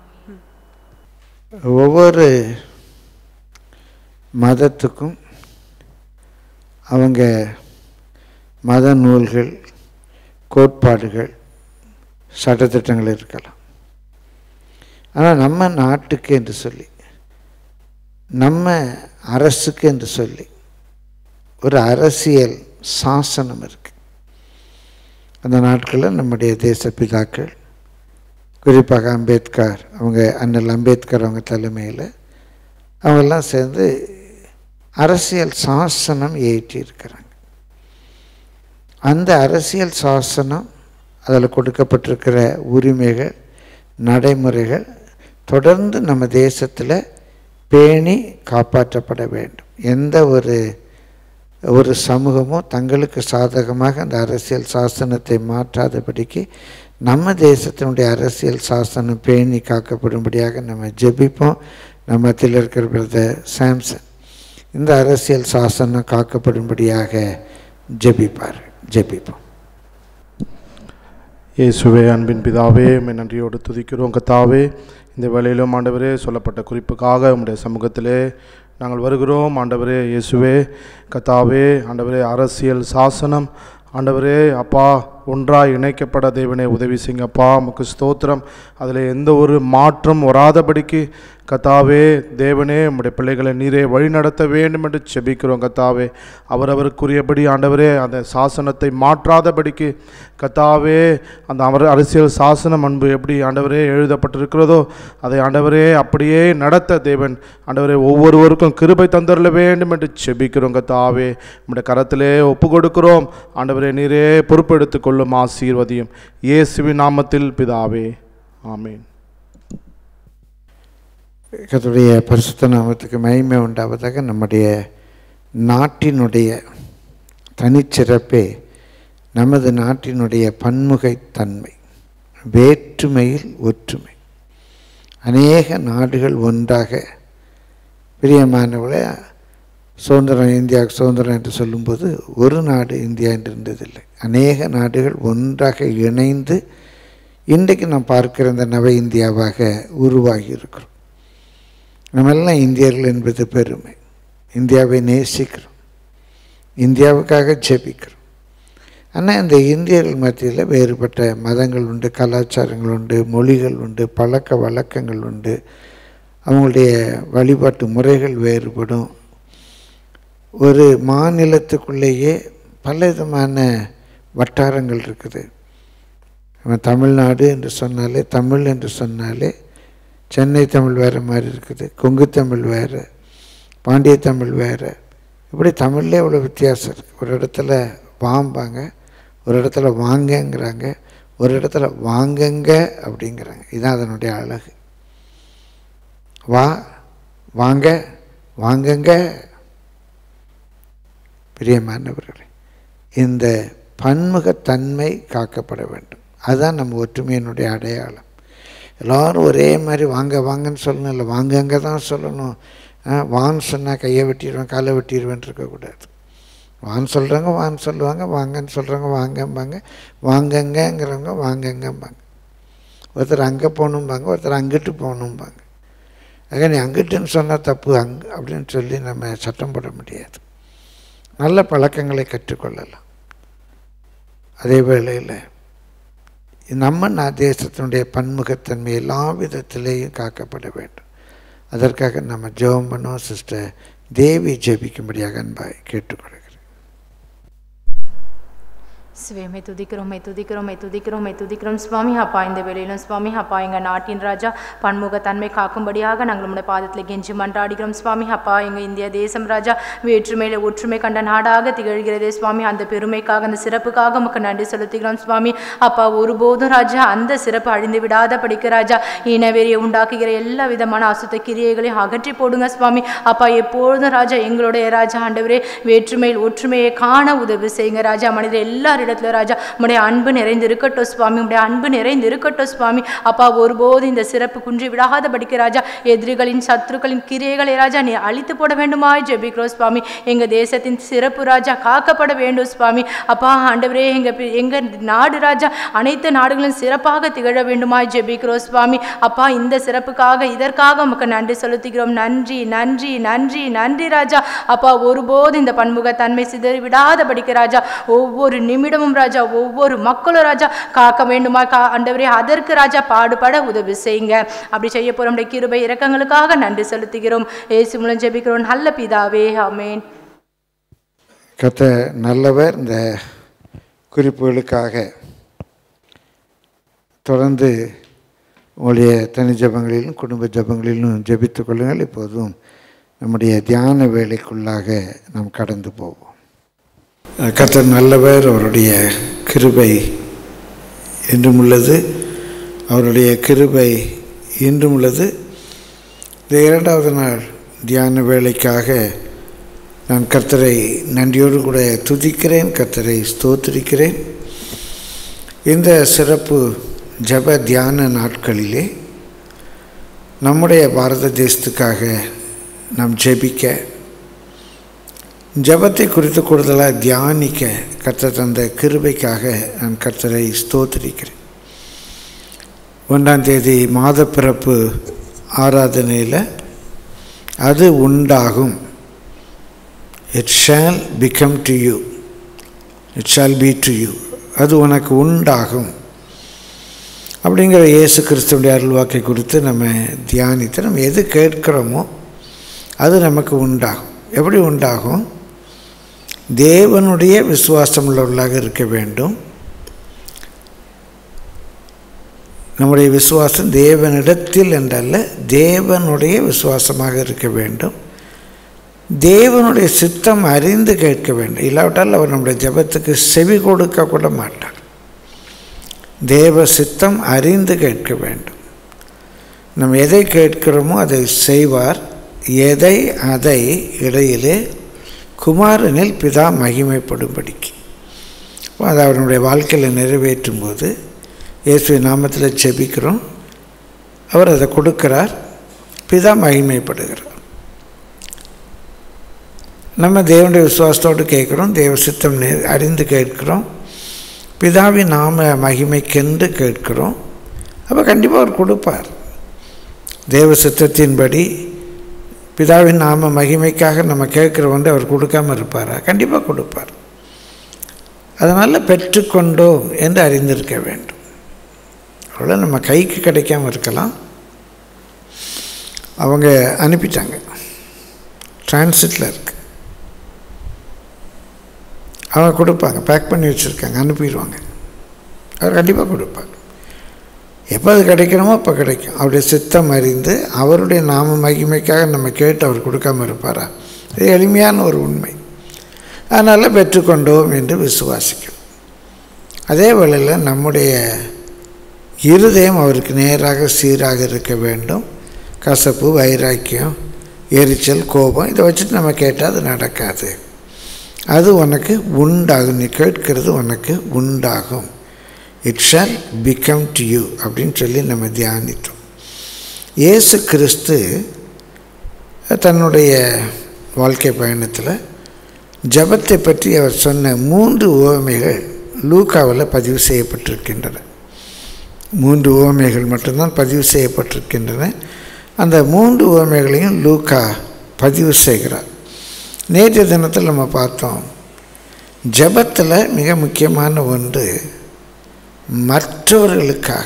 ஒவ்வொரு மதத்துக்கும் அவங்க மத நூல்கள் கோட்பாடுகள் சட்டத்திட்டங்கள் இருக்கலாம் ஆனால் நம்ம நாட்டுக்கு என்று சொல்லி நம்ம அரசுக்கு என்று சொல்லி ஒரு அரசியல் சாசனம் இருக்கு அந்த நாட்களில் நம்முடைய தேச பிதாக்கள் குறிப்பாக அம்பேத்கர் அவங்க அண்ணல் அம்பேத்கர் அவங்க தலைமையில் அவங்கெல்லாம் சேர்ந்து அரசியல் சாசனம் ஏற்றி இருக்கிறாங்க அந்த அரசியல் சாசனம் அதில் கொடுக்கப்பட்டிருக்கிற உரிமைகள் நடைமுறைகள் தொடர்ந்து நம்ம தேசத்தில் பேணி காப்பாற்றப்பட வேண்டும் எந்த ஒரு ஒரு சமூகமும் தங்களுக்கு சாதகமாக அந்த அரசியல் சாசனத்தை மாற்றாதபடிக்கு நம்ம தேசத்தினுடைய அரசியல் சாசனம் பேணி காக்கப்படும்படியாக நம்ம ஜெபிப்போம் நம்ம மத்தியில் இருக்கிற பிரதர் சாம்சன் இந்த அரசியல் சாசனம் காக்கப்படும்படியாக ஜெபிப்பார் ஜெபிப்போம் இயேசுவே அன்பின் பிதாவே உம்மை நன்றியோடு துதிக்கிறோம் கத்தாவே இந்த வேளையிலும் ஆண்டவரே சொல்லப்பட்ட குறிப்புக்காக உம்முடைய சமூகத்திலே நாங்கள் வருகிறோம் ஆண்டவரே இயேசுவே கத்தாவே ஆண்டவரே அரசியல் சாசனம் ஆண்டவரே அப்பா ஒன்றாய் இணைக்கப்பட தேவனே உதவி செய்யுங்கப்பா உமக்கு ஸ்தோத்திரம் அதில் எந்த ஒரு மாற்றம் வராதபடிக்கு கத்தாவே தேவனே உம்முடைய பிள்ளைகளை நீரே வழி நடத்த வேண்டும் என்று செபிக்கிறோம் கத்தாவே அவரவருக்குரியபடி ஆண்டவரே அந்த சாசனத்தை மாற்றாதபடிக்கு கத்தாவே அந்த அவர் அரசியல் சாசனம் அன்பு எப்படி ஆண்டவரே எழுதப்பட்டிருக்கிறதோ அதை ஆண்டவரே அப்படியே நடத்த தேவன் ஆண்டவரே ஒவ்வொருவருக்கும் கிருபை தந்தரல வேண்டும் என்று செபிக்கிறோம் கத்தாவே உம்முடைய கரத்திலே ஒப்பு கொடுக்கிறோம் ஆண்டவரே நீரே பொறுப்பெடுத்துக் கொள்ளும் ஆசீர்வதியும் இயேசுவின் நாமத்தில் பிதாவே ஆமீன் கர்த்தருடைய பரிசுத்த நாமத்துக்கு மகிமை உண்டாவதாக நம்முடைய நாட்டினுடைய தனிச்சிறப்பே நமது நாட்டினுடைய பன்முகைத்தன்மை வேற்றுமையில் ஒற்றுமை அநேக நாடுகள் ஒன்றாக பிரியமானவளை சுதந்திரம் இந்தியாவுக்கு சுதந்திரம் என்று சொல்லும்போது ஒரு நாடு இந்தியா என்று இருந்ததில்லை அநேக நாடுகள் ஒன்றாக இணைந்து இன்றைக்கு நாம் பார்க்கிற இந்த நவ இந்தியாவாக உருவாகி இருக்கிறோம் நம்மெல்லாம் இந்தியர்கள் என்பது பெருமை இந்தியாவை நேசிக்கிறோம் இந்தியாவுக்காக ஜெபிக்கிறோம் ஆனால் இந்த இந்தியர்கள் மத்தியில் வேறுபட்ட மதங்கள் உண்டு கலாச்சாரங்கள் உண்டு மொழிகள் உண்டு பழக்க வழக்கங்கள் உண்டு அவங்களுடைய வழிபாட்டு முறைகள் வேறுபடும் ஒரு மாநிலத்துக்குள்ளேயே பல விதமான வட்டாரங்கள் இருக்குது நம்ம தமிழ்நாடு என்று சொன்னாலே தமிழ் என்று சொன்னாலே சென்னை தமிழ் வேறு மாதிரி இருக்குது கொங்கு தமிழ் வேறு பாண்டிய தமிழ் வேறு இப்படி தமிழ்லே இவ்வளோ வித்தியாசம் இருக்குது ஒரு இடத்துல வாம்பாங்க ஒரு இடத்துல வாங்கங்கிறாங்க ஒரு இடத்துல வாங்கங்க அப்படிங்கிறாங்க இதுதான் அதனுடைய அழகு வா வாங்க வாங்கங்க பிரியமானவர்களே இந்த பன்முகத்தன்மை காக்கப்பட வேண்டும் அதுதான் நம்ம ஒற்றுமையினுடைய அடையாளம் எல்லோரும் ஒரே மாதிரி வாங்க வாங்கன்னு சொல்லணும் இல்லை வாங்கங்க தான் சொல்லணும் ஆ, வான்னு சொன்னால் கையை வெட்டிடுவேன் காலை வெட்டிடுவேன் இருக்கக்கூடாது வான்னு சொல்கிறவங்க வான்னு சொல்லுவாங்க வாங்கன்னு சொல்கிறவங்க வாங்கம்பாங்க வாங்கங்கங்கிறவங்க வாங்கங்கம்பாங்க ஒருத்தர் அங்கே போகணும்பாங்க ஒருத்தர் அங்கிட்டு போகணும்பாங்க ஆக நீ அங்கிட்டுன்னு சொன்னால் தப்பு அங் அப்படின்னு சொல்லி நம்ம சட்டம் போட முடியாது நல்ல பழக்கங்களை கற்றுக்கொள்ளலாம் அதே வேளையில் நம்ம நான் தேசத்தினுடைய பன்முகத்தன்மை எல்லா விதத்திலேயும் காக்கப்பட வேண்டும் அதற்காக நம்ம ஜெபம் பண்ணுவோம் சிஸ்டர் தேவி ஜெபிக்கும்படியாக அன்பாய் கேட்டுக்கொள்கிறேன் சிவமே துதிக்கிறோம் மே துதிக்கிறோம் மே துதிக்கிறோம் மே துதிக்கிறோம் சுவாமி அப்பா இந்த வேளையிலும் சுவாமி அப்பா எங்கள் நாட்டின் ராஜா பன்முகத்தன்மை காக்கும்படியாக நாங்கள் உம்முடைய பாதத்தில் கெஞ்சி மன்றாடுகிறோம் சுவாமி அப்பா எங்கள் இந்திய தேசம் ராஜா வேற்றுமையில் ஒற்றுமை கண்ட நாடாக திகழ்கிறதே சுவாமி அந்த பெருமைக்காக அந்த சிறப்புக்காக உமக்கு நன்றி செலுத்துகிறோம் சுவாமி அப்பா ஒருபோதும் ராஜா அந்த சிறப்பு அழிந்து விடாத படிக்க ராஜா இனவெறியை உண்டாக்குகிற எல்லா விதமான அசுத்த கிரியைகளையும் அகற்றி போடுங்க சுவாமி அப்பா எப்பொழுதும் ராஜா எங்களுடைய ராஜா ஆண்டவரே வேற்றுமையில் ஒற்றுமையை காண உதவி செய்யுங்க ராஜா மனிதர் எல்லாரிடத்துல ராஜா உம்முடைய அன்பு நிறைந்து இருக்கட்டும் சுவாமி உம்முடைய அன்பு நிறைந்து இருக்கட்டும் சுவாமி அப்பா ஒருபோது இந்த சிறப்பு குன்றி விடாத படிக்க ராஜா எதிரிகளின் சத்துருக்களின் கிரியைகளை ராஜா நீ அழித்து போட வேண்டுமாய் ஜெபிக்கிறோம் சுவாமி எங்க தேசத்தின் சிறப்பு ராஜா காக்கப்பட வேண்டும் சுவாமி அப்பா ஆண்டவரே எங்க பி- எங்க நாடு ராஜா அனைத்து நாடுகளும் சிறப்பாக திகழ வேண்டுமாய் ஜெபிக்கிறோம் சுவாமி அப்பா இந்த சிறப்புக்காக இதற்காக உமக்கு நன்றி செலுத்துகிறோம் நன்றி நன்றி நன்றி நன்றி ராஜா அப்பா ஒருபோது இந்த பன்முகத்தன்மை சிதறி விடாத படிக்க ராஜா ஒவ்வொரு நிமிடமும் ராஜா ஒவ்வொரு மக்களும் ராஜா காக்க வேண்டுமா கா ஆண்டவரே அதற்கு ராஜா பாடுபட உதவி செய்யுங்க அப்படி செய்ய போகிற நம்முடைய கிருபை இரக்கங்களுக்காக நன்றி செலுத்துகிறோம் ஏசு மூலம் ஜெபிக்கிறோம் நல்ல பிதாவே ஆமென் கத்த நல்லவர் இந்த குறிப்புகளுக்காக தொடர்ந்து உங்களுடைய தனி ஜபங்களிலும் குடும்ப ஜபங்களிலும் ஜெபித்துக் கொள்ளுங்கள் இப்போதும் நம்முடைய தியான வேலைக்குள்ளாக நாம் கடந்து போவோம் கர்த்தர் நல்லவர் அவருடைய கிருபை என்றும் உள்ளது அவருடைய கிருபை இன்றும் உள்ளது இந்த இரண்டாவது நாள் தியான வேலைக்காக நான் கர்த்தரை நன்றியோடு கூட துதிக்கிறேன் கர்த்தரை ஸ்தோத்திரிக்கிறேன் இந்த சிறப்பு ஜப தியான நாட்களிலே நம்முடைய பாரத தேசத்துக்காக நாம் ஜெபிக்க ஜெபத்தை குறித்து கூடுதலாக தியானிக்க கர்த்தர் தந்த கிருபைக்காக நான் கர்த்தரை ஸ்தோத்திரிக்கிறேன் ஒன்றாம் தேதி மாதப்பிறப்பு ஆராதனையில் அது உண்டாகும் it shall become to you it shall be to you அது உனக்கு உண்டாகும் அப்படிங்கிற இயேசு கிறிஸ்துடைய அருள்வாக்கை குறித்து நம்ம தியானித்து நம்ம எது கேட்கிறோமோ அது நமக்கு உண்டாகும் எப்படி உண்டாகும் தேவனுடைய விசுவாசம் உள்ளவர்களாக இருக்க வேண்டும் நம்முடைய விசுவாசம் தேவனிடத்தில் என்றல்ல தேவனுடைய விசுவாசமாக இருக்க வேண்டும் தேவனுடைய சித்தம் அறிந்து கேட்க வேண்டும் இல்லாவிட்டால் அவர் நம்முடைய ஜெபத்துக்கு செவி கொடுக்க கூட மாட்டார் தேவ சித்தம் அறிந்து கேட்க வேண்டும் நம்ம எதை கேட்கிறோமோ அதை செய்வார் எதை அதை இடையிலே குமாரனில் பிதா மகிமைப்படும்படிக்கு அதை அவருடைய வாழ்க்கையில் நிறைவேற்றும் போது இயேசுவின் நாமத்தில் செபிக்கிறோம் அவர் அதை கொடுக்கிறார் பிதா மகிமைப்படுகிறார் நம்ம தேவனுடைய விசுவாசத்தோடு கேட்குறோம் தேவ சித்தம் நெ- அறிந்து கேட்கிறோம் பிதாவின் நாம மகிமைக்கென்று கேட்கிறோம் அப்போ கண்டிப்பாக அவர் கொடுப்பார் தேவ சித்தத்தின்படி பிதாவின் நாம மகிமைக்காக நம்ம கேட்குற வந்து அவர் கொடுக்காம இருப்பாரா கண்டிப்பாக கொடுப்பார் அதனால் பெற்றுக்கொண்டோம் என்று அறிந்திருக்க வேண்டும் அவ்வளோ நம்ம கைக்கு கிடைக்காம இருக்கலாம் அவங்க அனுப்பிட்டாங்க டிரான்சிட்டில் இருக்கு அவங்க கொடுப்பாங்க பேக் பண்ணி வச்சுருக்காங்க அனுப்பிடுவாங்க அவர் கண்டிப்பாக கொடுப்பார் எப்போ அது கிடைக்கணுமோ அப்போ கிடைக்கும் அவருடைய சித்தம் அறிந்து அவருடைய நாம மகிமைக்காக நம்ம கேட்டு அவர் கொடுக்காம இருப்பாரா இது எளிமையான ஒரு உண்மை அதனால் பெற்றுக்கொண்டோம் என்று விசுவாசிக்கும் அதே வேளையில் நம்முடைய இருதயம் அவருக்கு நேராக சீராக இருக்க வேண்டும் கசப்பு வைராக்கியம் எரிச்சல் கோபம் இதை வச்சுட்டு நம்ம கேட்டால் அது நடக்காது அது உனக்கு உண்டாகும் நீ கேட்கிறது உனக்கு உண்டாகும் it shall become to you அப்படின்னு சொல்லி நம்ம தியானித்தோம் இயேசு கிறிஸ்து தன்னுடைய வாழ்க்கை பயணத்தில் ஜெபத்தை பற்றி அவர் சொன்ன மூன்று உவமைகள் லூக்காவில் பதிவு செய்யப்பட்டிருக்கின்றன மூன்று உவமைகள் மட்டும்தான் பதிவு செய்யப்பட்டிருக்கின்றன அந்த மூன்று உவமைகளையும் லூக்கா பதிவு செய்கிறார் நேற்றைய தினத்தில் நம்ம பார்த்தோம் ஜெபத்தில் மிக முக்கியமான ஒன்று மற்றவர்களுக்காக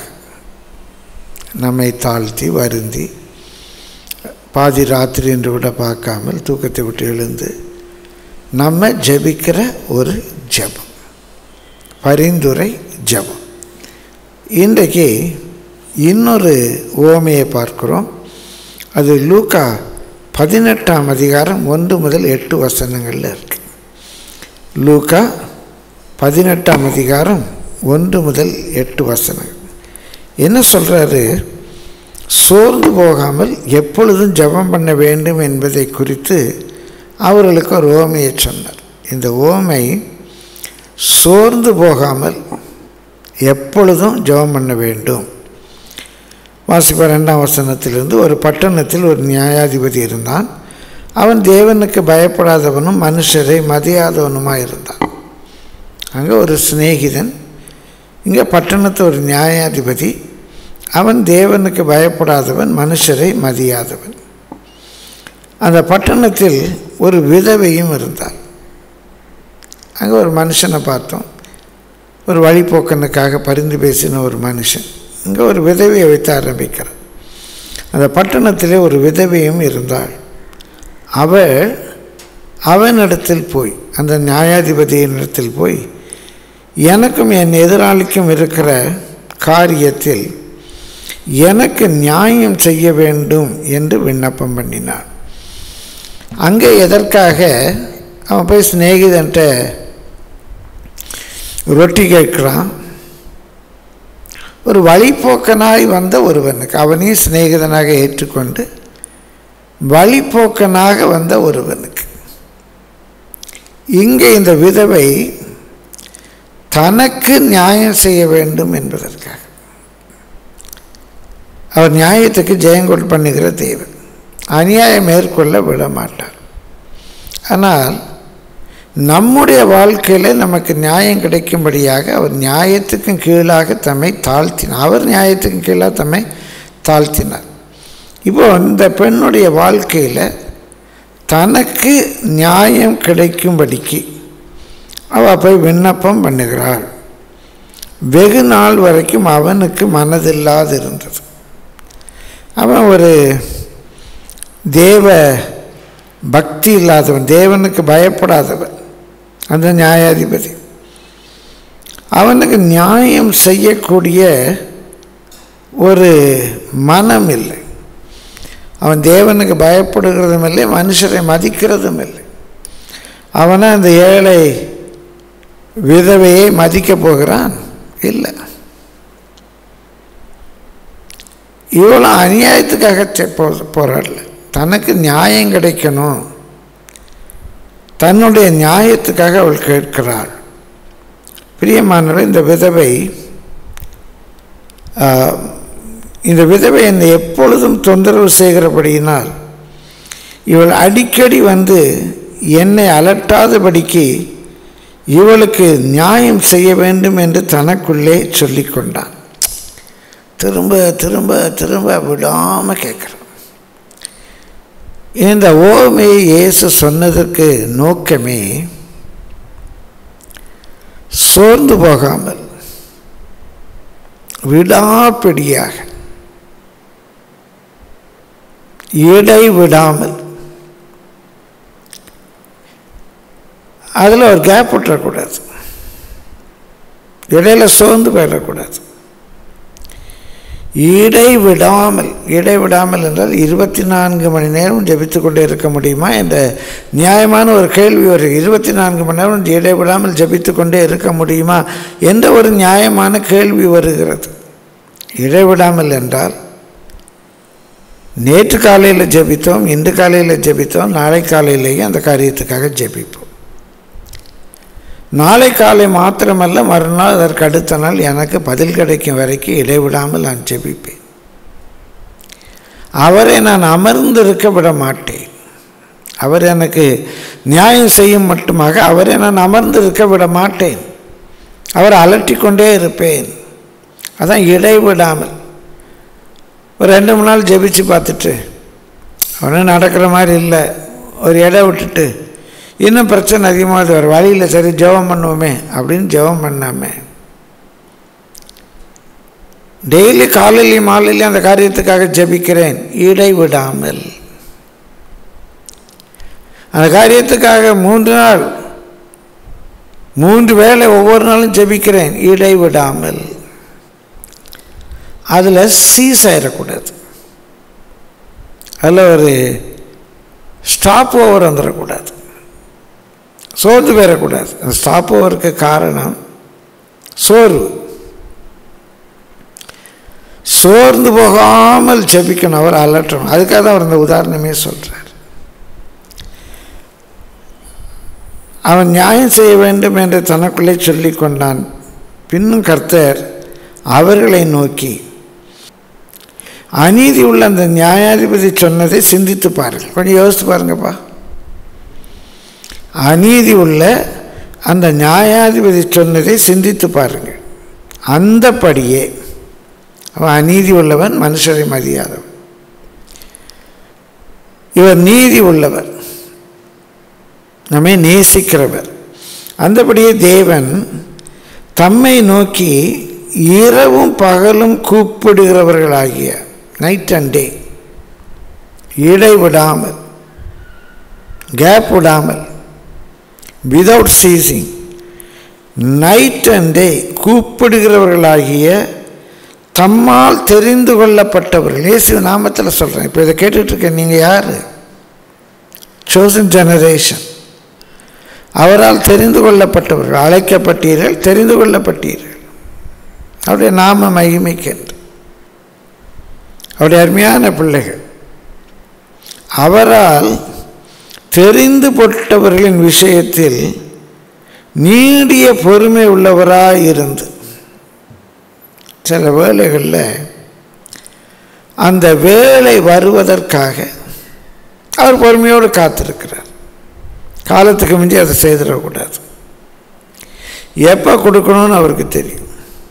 நம்மை தாழ்த்தி வருந்தி பாதி ராத்திரி என்று விட பார்க்காமல் தூக்கத்தை விட்டு எழுந்து நம்ம ஜெபிக்கிற ஒரு ஜெபம் பரிந்துரை ஜெபம் இன்றைக்கு இன்னொரு ஓமையை பார்க்கிறோம் அது லூக்கா பதினெட்டாம் அதிகாரம் ஒன்று முதல் எட்டு வசனங்களில் இருக்கு லூக்கா பதினெட்டாம் அதிகாரம் ஒன்று முதல் எட்டு வசனங்கள் என்ன சொல்கிறாரு சோர்ந்து போகாமல் எப்பொழுதும் ஜெபம் பண்ண வேண்டும் என்பதை குறித்து அவர்களுக்கு ஒரு ஓமையை சொன்னார் இந்த ஓமை சோர்ந்து போகாமல் எப்பொழுதும் ஜெபம் பண்ண வேண்டும் வாசிப்ப ரெண்டாம் வசனத்திலிருந்து ஒரு பட்டணத்தில் ஒரு நியாயாதிபதி இருந்தான் அவன் தேவனுக்கு பயப்படாதவனும் மனுஷரை மதியாதவனுமாக இருந்தான் அங்கே ஒரு சிநேகிதன் இங்கே பட்டணத்து ஒரு நியாயாதிபதி அவன் தேவனுக்கு பயப்படாதவன் மனுஷரை மதியாதவன் அந்த பட்டணத்தில் ஒரு விதவையும் இருந்தாள் அங்கே ஒரு மனுஷனை பார்த்தோம் ஒரு வழிபோக்கனுக்காக பரிந்து பேசின ஒரு மனுஷன் இங்கே ஒரு விதவையை வைத்து ஆரம்பிக்கிறார் அந்த பட்டணத்திலே ஒரு விதவையும் இருந்தாள் அவள் அவனிடத்தில் போய் அந்த நியாயாதிபதியினிடத்தில் போய் எனக்கும் என் எதிராளிக்கும் இருக்கிற காரியத்தில் எனக்கு நியாயம் செய்ய வேண்டும் என்று விண்ணப்பம் பண்ணினான் அங்கே எதற்காக அவன் போய் சிநேகிதன்ட்ட ரொட்டி கேட்குறான் ஒரு வழிப்போக்கனாய் வந்த ஒருவனுக்கு அவனையும் சிநேகிதனாக ஏற்றுக்கொண்டு வழிப்போக்கனாக வந்த ஒருவனுக்கு இங்கே இந்த விதவை தனக்கு நியாயம் செய்ய வேண்டும் என்பதற்காக அவர் நியாயத்துக்கு ஜெயங்கொள் பண்ணுகிற தேவன் அநியாயம் மேற்கொள்ள விட மாட்டார் ஆனால் நம்முடைய வாழ்க்கையில் நமக்கு நியாயம் கிடைக்கும்படியாக அவர் நியாயத்துக்கும் கீழாக தம்மை தாழ்த்தினார் அவர் நியாயத்துக்கும் கீழாக தம்மை தாழ்த்தினார் இப்போ இந்த பெண்ணுடைய வாழ்க்கையில் தனக்கு நியாயம் கிடைக்கும்படிக்கு அவள் போய் விண்ணப்பம் பண்ணுகிறாள் வெகு நாள் வரைக்கும் அவனுக்கு மனதில்லாது இருந்தது அவன் ஒரு தேவ பக்தி இல்லாதவன் தேவனுக்கு பயப்படாதவன் அந்த நியாயாதிபதி அவனுக்கு நியாயம் செய்யக்கூடிய ஒரு மனம் இல்லை அவன் தேவனுக்கு பயப்படுகிறதும் இல்லை மனுஷரை மதிக்கிறதும் இல்லை அவனை அந்த ஏழை விதவையை மதிக்கப் போகிறான் இல்லை இவ்வளோ அநியாயத்துக்காக செ- போ- போராடல தனக்கு நியாயம் கிடைக்கணும் தன்னுடைய நியாயத்துக்காக அவள் கேட்கிறாள் பிரியமானவர் இந்த விதவை ஆ, இந்த விதவை என்னை எப்பொழுதும் தொந்தரவு செய்கிறபடியினால் இவள் அடிக்கடி வந்து என்னை அலட்டாதபடிக்கு இவளுக்கு நியாயம் செய்ய வேண்டும் என்று தனக்குள்ளே சொல்லிக்கொண்டான் திரும்ப திரும்ப திரும்ப விடாமல் கேட்குறான் இந்த ஓமையை இயேசு சொன்னதற்கு நோக்கமே சோர்ந்து போகாமல் விடாப்பிடியாக இடைவிடாமல் அதில் ஒரு கேப் விட்டுறக்கூடாது இடையில சோர்ந்து போயிடக்கூடாது இடைவிடாமல் இடைவிடாமல் என்றால் இருபத்தி நான்கு மணி நேரம் ஜெபித்து கொண்டே இருக்க முடியுமா என்ற நியாயமான ஒரு கேள்வி ஒரு இருபத்தி நான்கு மணி நேரம் இடைவிடாமல் ஜெபித்து கொண்டே இருக்க முடியுமா என்ற ஒரு நியாயமான கேள்வி வருகிறது இடைவிடாமல் என்றால் நேற்று காலையில் ஜெபித்தோம் இன்று காலையில் ஜெபித்தோம் நாளை காலையிலேயும் அந்த காரியத்துக்காக ஜெபிப்போம் நாளை காலை மாத்திரமல்ல மறுநாள் அதற்கு அடுத்த நாள் எனக்கு பதில் கிடைக்கும் வரைக்கும் இடைவிடாமல் நான் ஜெபிப்பேன் அவரை நான் அமர்ந்திருக்க விட மாட்டேன் அவர் எனக்கு நியாயம் செய்யும் மட்டுமாக அவரை நான் அமர்ந்திருக்க விட மாட்டேன் அவரை அலட்டிக் கொண்டே இருப்பேன் அதான் இடைவிடாமல் ஒரு ரெண்டு மூணு நாள் ஜெபிச்சு பார்த்துட்டு அவனும் நடக்கிற மாதிரி இல்லை ஒரு இடம் விட்டுட்டு இன்னும் பிரச்சனை அதிகமாக வர வழியில் சரி ஜெபம் பண்ணுவோமே அப்படின்னு ஜெபம் பண்ணாம டெய்லி காலையிலையும் மாலையிலையும் அந்த காரியத்துக்காக ஜெபிக்கிறேன் இடைவிடாமல் அந்த காரியத்துக்காக மூன்று நாள் மூன்று வேளை ஒவ்வொரு நாளும் ஜெபிக்கிறேன் இடைவிடாமல் அதில் சீஸ் ஆயிடக்கூடாது அதில் ஒரு ஸ்டாப் ஓவர் வந்துடக்கூடாது சோர்ந்து போயிடக்கூடாது அந்த ஸ்டாப் ஓவருக்கு காரணம் சோர்வு சோர்ந்து போகாமல் ஜெபிக்கணும் அவர் அலட்டணும் அதுக்காக தான் அவர் இந்த உதாரணமே சொல்கிறார் அவன் நியாயம் செய்ய வேண்டும் என்று தனக்குள்ளே சொல்லிக் கொண்டான் பின்னும் கர்த்தர் அவர்களை நோக்கி அநீதி உள்ள அந்த நியாயாதிபதி சொன்னதை சிந்தித்து பாருங்கள் கொஞ்சம் யோசித்து பாருங்கப்பா அநீதி உள்ள அந்த நியாயாதிபதி சொன்னதை சிந்தித்து பாருங்கள் அந்தபடியே அவன் அநீதி உள்ளவன் மனுஷரை மதியாதவன் இவர் நீதி உள்ளவர் நம்மை நேசிக்கிறவர் அந்தபடியே தேவன் தம்மை நோக்கி இரவும் பகலும் கூப்பிடுகிறவர்களாகிய நைட் அண்ட் டே இடைவிடாமல் கேப் விடாமல் without ceasing night and day கூப்பிடுகிறவர்களாகிய தம்மால் தெரிந்து கொள்ளப்பட்டவர்கள் இயேசு நாமத்தில் சொல்கிறேன் இப்போ இதை கேட்டுட்ருக்க நீங்கள் யார் chosen ஜெனரேஷன் அவரால் தெரிந்து கொள்ளப்பட்டவர்கள் அழைக்கப்பட்டீர்கள் தெரிந்து கொள்ளப்பட்டீர்கள் அவருடைய நாம மகிமைக்கென்று அவருடைய அருமையான பிள்ளைகள் அவரால் தெரிந்து போட்டவர்களின் விஷயத்தில் நீடிய பொறுமை உள்ளவராய் இருந்து சில வேளைகளில் அந்த வேலை வருவதற்காக அவர் பொறுமையோடு காத்திருக்கிறார் காலத்துக்கு முந்தி அதை செய்திடக்கூடாது எப்போ கொடுக்கணும்னு அவருக்கு தெரியும்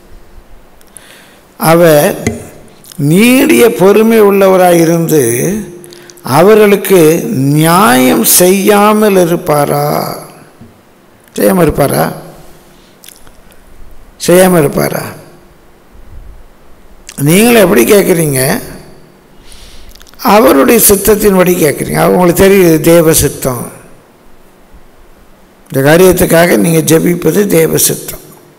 அவர் நீடிய பொறுமை உள்ளவராக இருந்து அவர்களுக்கு நியாயம் செய்யாமல் இருப்பாரா செய்யாமல் இருப்பாரா செய்யாமல் இருப்பாரா நீங்களும் எப்படி கேட்குறீங்க அவருடைய சித்தத்தின்படி கேட்குறீங்க அவங்களுக்கு தெரியுது தேவ சித்தம் இந்த காரியத்துக்காக நீங்கள் ஜெபிப்பது தேவ சித்தம்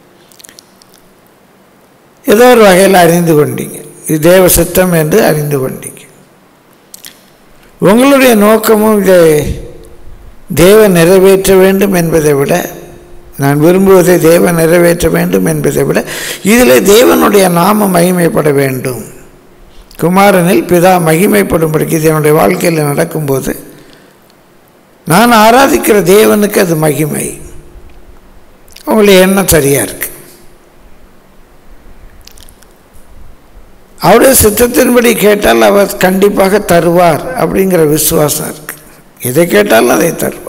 ஏதோ ஒரு வகையில் அறிந்து கொண்டீங்க இது தேவ சித்தம் என்று அறிந்து கொண்டீங்க உங்களுடைய நோக்கமும் இதை தேவன் நிறைவேற்ற வேண்டும் என்பதை விட நான் விரும்புவதை தேவன் நிறைவேற்ற வேண்டும் என்பதை விட இதில் தேவனுடைய நாம மகிமைப்பட வேண்டும் குமாரனில் பிதா மகிமைப்படும்படிக்கு இது என்னுடைய வாழ்க்கையில் நடக்கும்போது நான் ஆராதிக்கிற தேவனுக்கு அது மகிமை உங்களுடைய எண்ணம் சரியாக இருக்கு அவருடைய சித்தத்தின்படி கேட்டால் அவர் கண்டிப்பாக தருவார் அப்படிங்கிற விசுவாசம் இருக்கு எதை கேட்டாலும் அதை தருவார்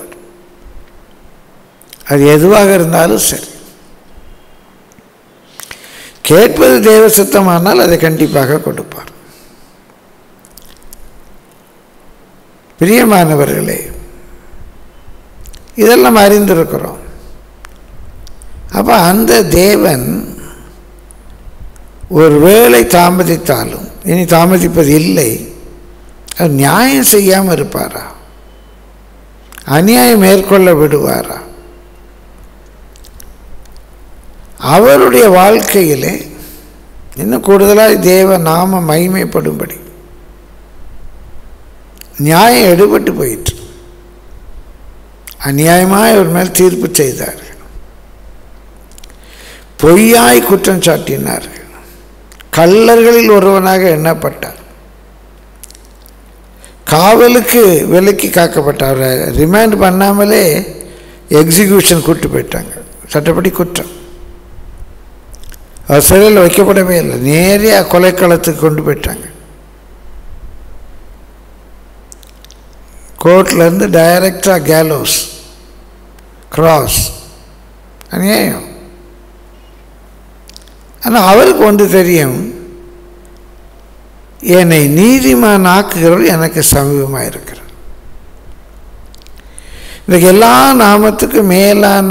அது எதுவாக இருந்தாலும் சரி கேட்பது தேவ சித்தமானால் அதை கண்டிப்பாக கொடுப்பார் பிரியமானவர்களே இதெல்லாம் அறிந்திருக்கிறோம் அப்போ அந்த தேவன் ஒரு வேளை தாமதித்தாலும் இனி தாமதிப்பது இல்லை அது நியாயம் செய்யாமல் இருப்பாரா அநியாயம் மேற்கொள்ள விடுவாரா அவருடைய வாழ்க்கையிலே இன்னும் கூடுதலாக தேவ நாம மகிமைப்படும்படி நியாயம் எடுபட்டு போயிற்று அநியாயமாய் அவர் மேல் தீர்ப்பு செய்தார்கள் பொய்யாய் குற்றம் சாட்டினார்கள் கள்ளர்களில் ஒருவனாக எண்ணப்பட்டார் காவலுக்கு விலக்கி காக்கப்பட்டார் ரிமாண்ட் பண்ணாமலே எக்ஸிக்யூஷன் கூட்டு போயிட்டாங்க சட்டப்படி குற்றம் அவர் சிறையில் வைக்கப்படவே இல்லை நேரடியாக கொலைக்களத்துக்கு கொண்டு போயிட்டாங்க கோர்ட்லேருந்து டைரக்டாக கேலோஸ் கிராஸ் அநியாயம் ஆனால் அவருக்கு ஒன்று தெரியும் என்னை நீதிமான் ஆக்குகிறவர் எனக்கு சமீபமாக இருக்கிறார் இன்றைக்கு எல்லா நாமத்துக்கும் மேலான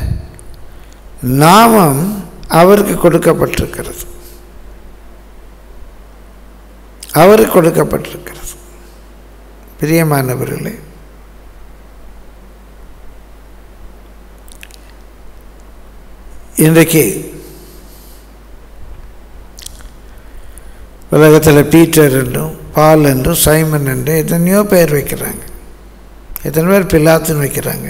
நாமம் அவருக்கு கொடுக்கப்பட்டிருக்கிறது அவருக்கு கொடுக்கப்பட்டிருக்கிறது பிரியமானவர்களே இன்றைக்கு உலகத்தில் பீட்டர் என்றும் பால் என்றும் சைமன் என்றும் எத்தனையோ பேர் வைக்கிறாங்க எத்தனை பேர் பிலாத்துன்னு வைக்கிறாங்க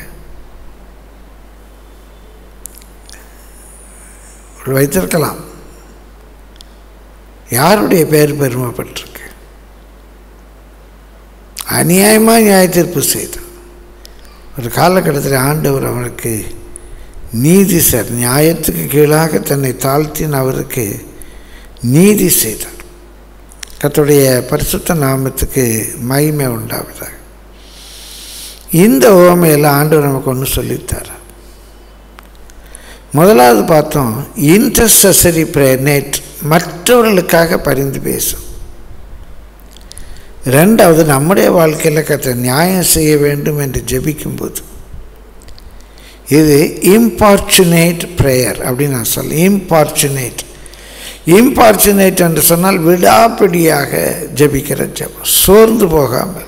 வைத்திருக்கலாம் யாருடைய பேர் பெருமைப்பட்டிருக்கு அநியாயமாக நியாய தீர்ப்பு செய்தான் ஒரு காலகட்டத்தில் ஆண்டவர் அவனுக்கு நீதி சார் நியாயத்துக்கு கீழாக தன்னை தாழ்த்தின அவருக்கு நீதி செய்தார் கர்த்தருடைய பரிசுத்த நாமத்துக்கு மகிமை உண்டாவதாக இந்த ஓமையில் ஆண்டவர் நமக்கு ஒன்று சொல்லித்தார் முதலாவது பார்த்தோம் இன்டர்சரி ப்ரேயர் நேட் மற்றவர்களுக்காக பரிந்து பேசும் ரெண்டாவது நம்முடைய வாழ்க்கையில் கற்ற நியாயம் செய்ய வேண்டும் என்று ஜெபிக்கும்போது இது இம்பார்ச்சுனேட் ப்ரேயர் அப்படின்னு நான் சொல்ல இம்பார்ச்சுனேட் இம்பார்ச்சுனேட் என்று சொன்னால் விடாப்பிடியாக ஜெபிக்கிற ஜெபம் சோர்ந்து போகாமல்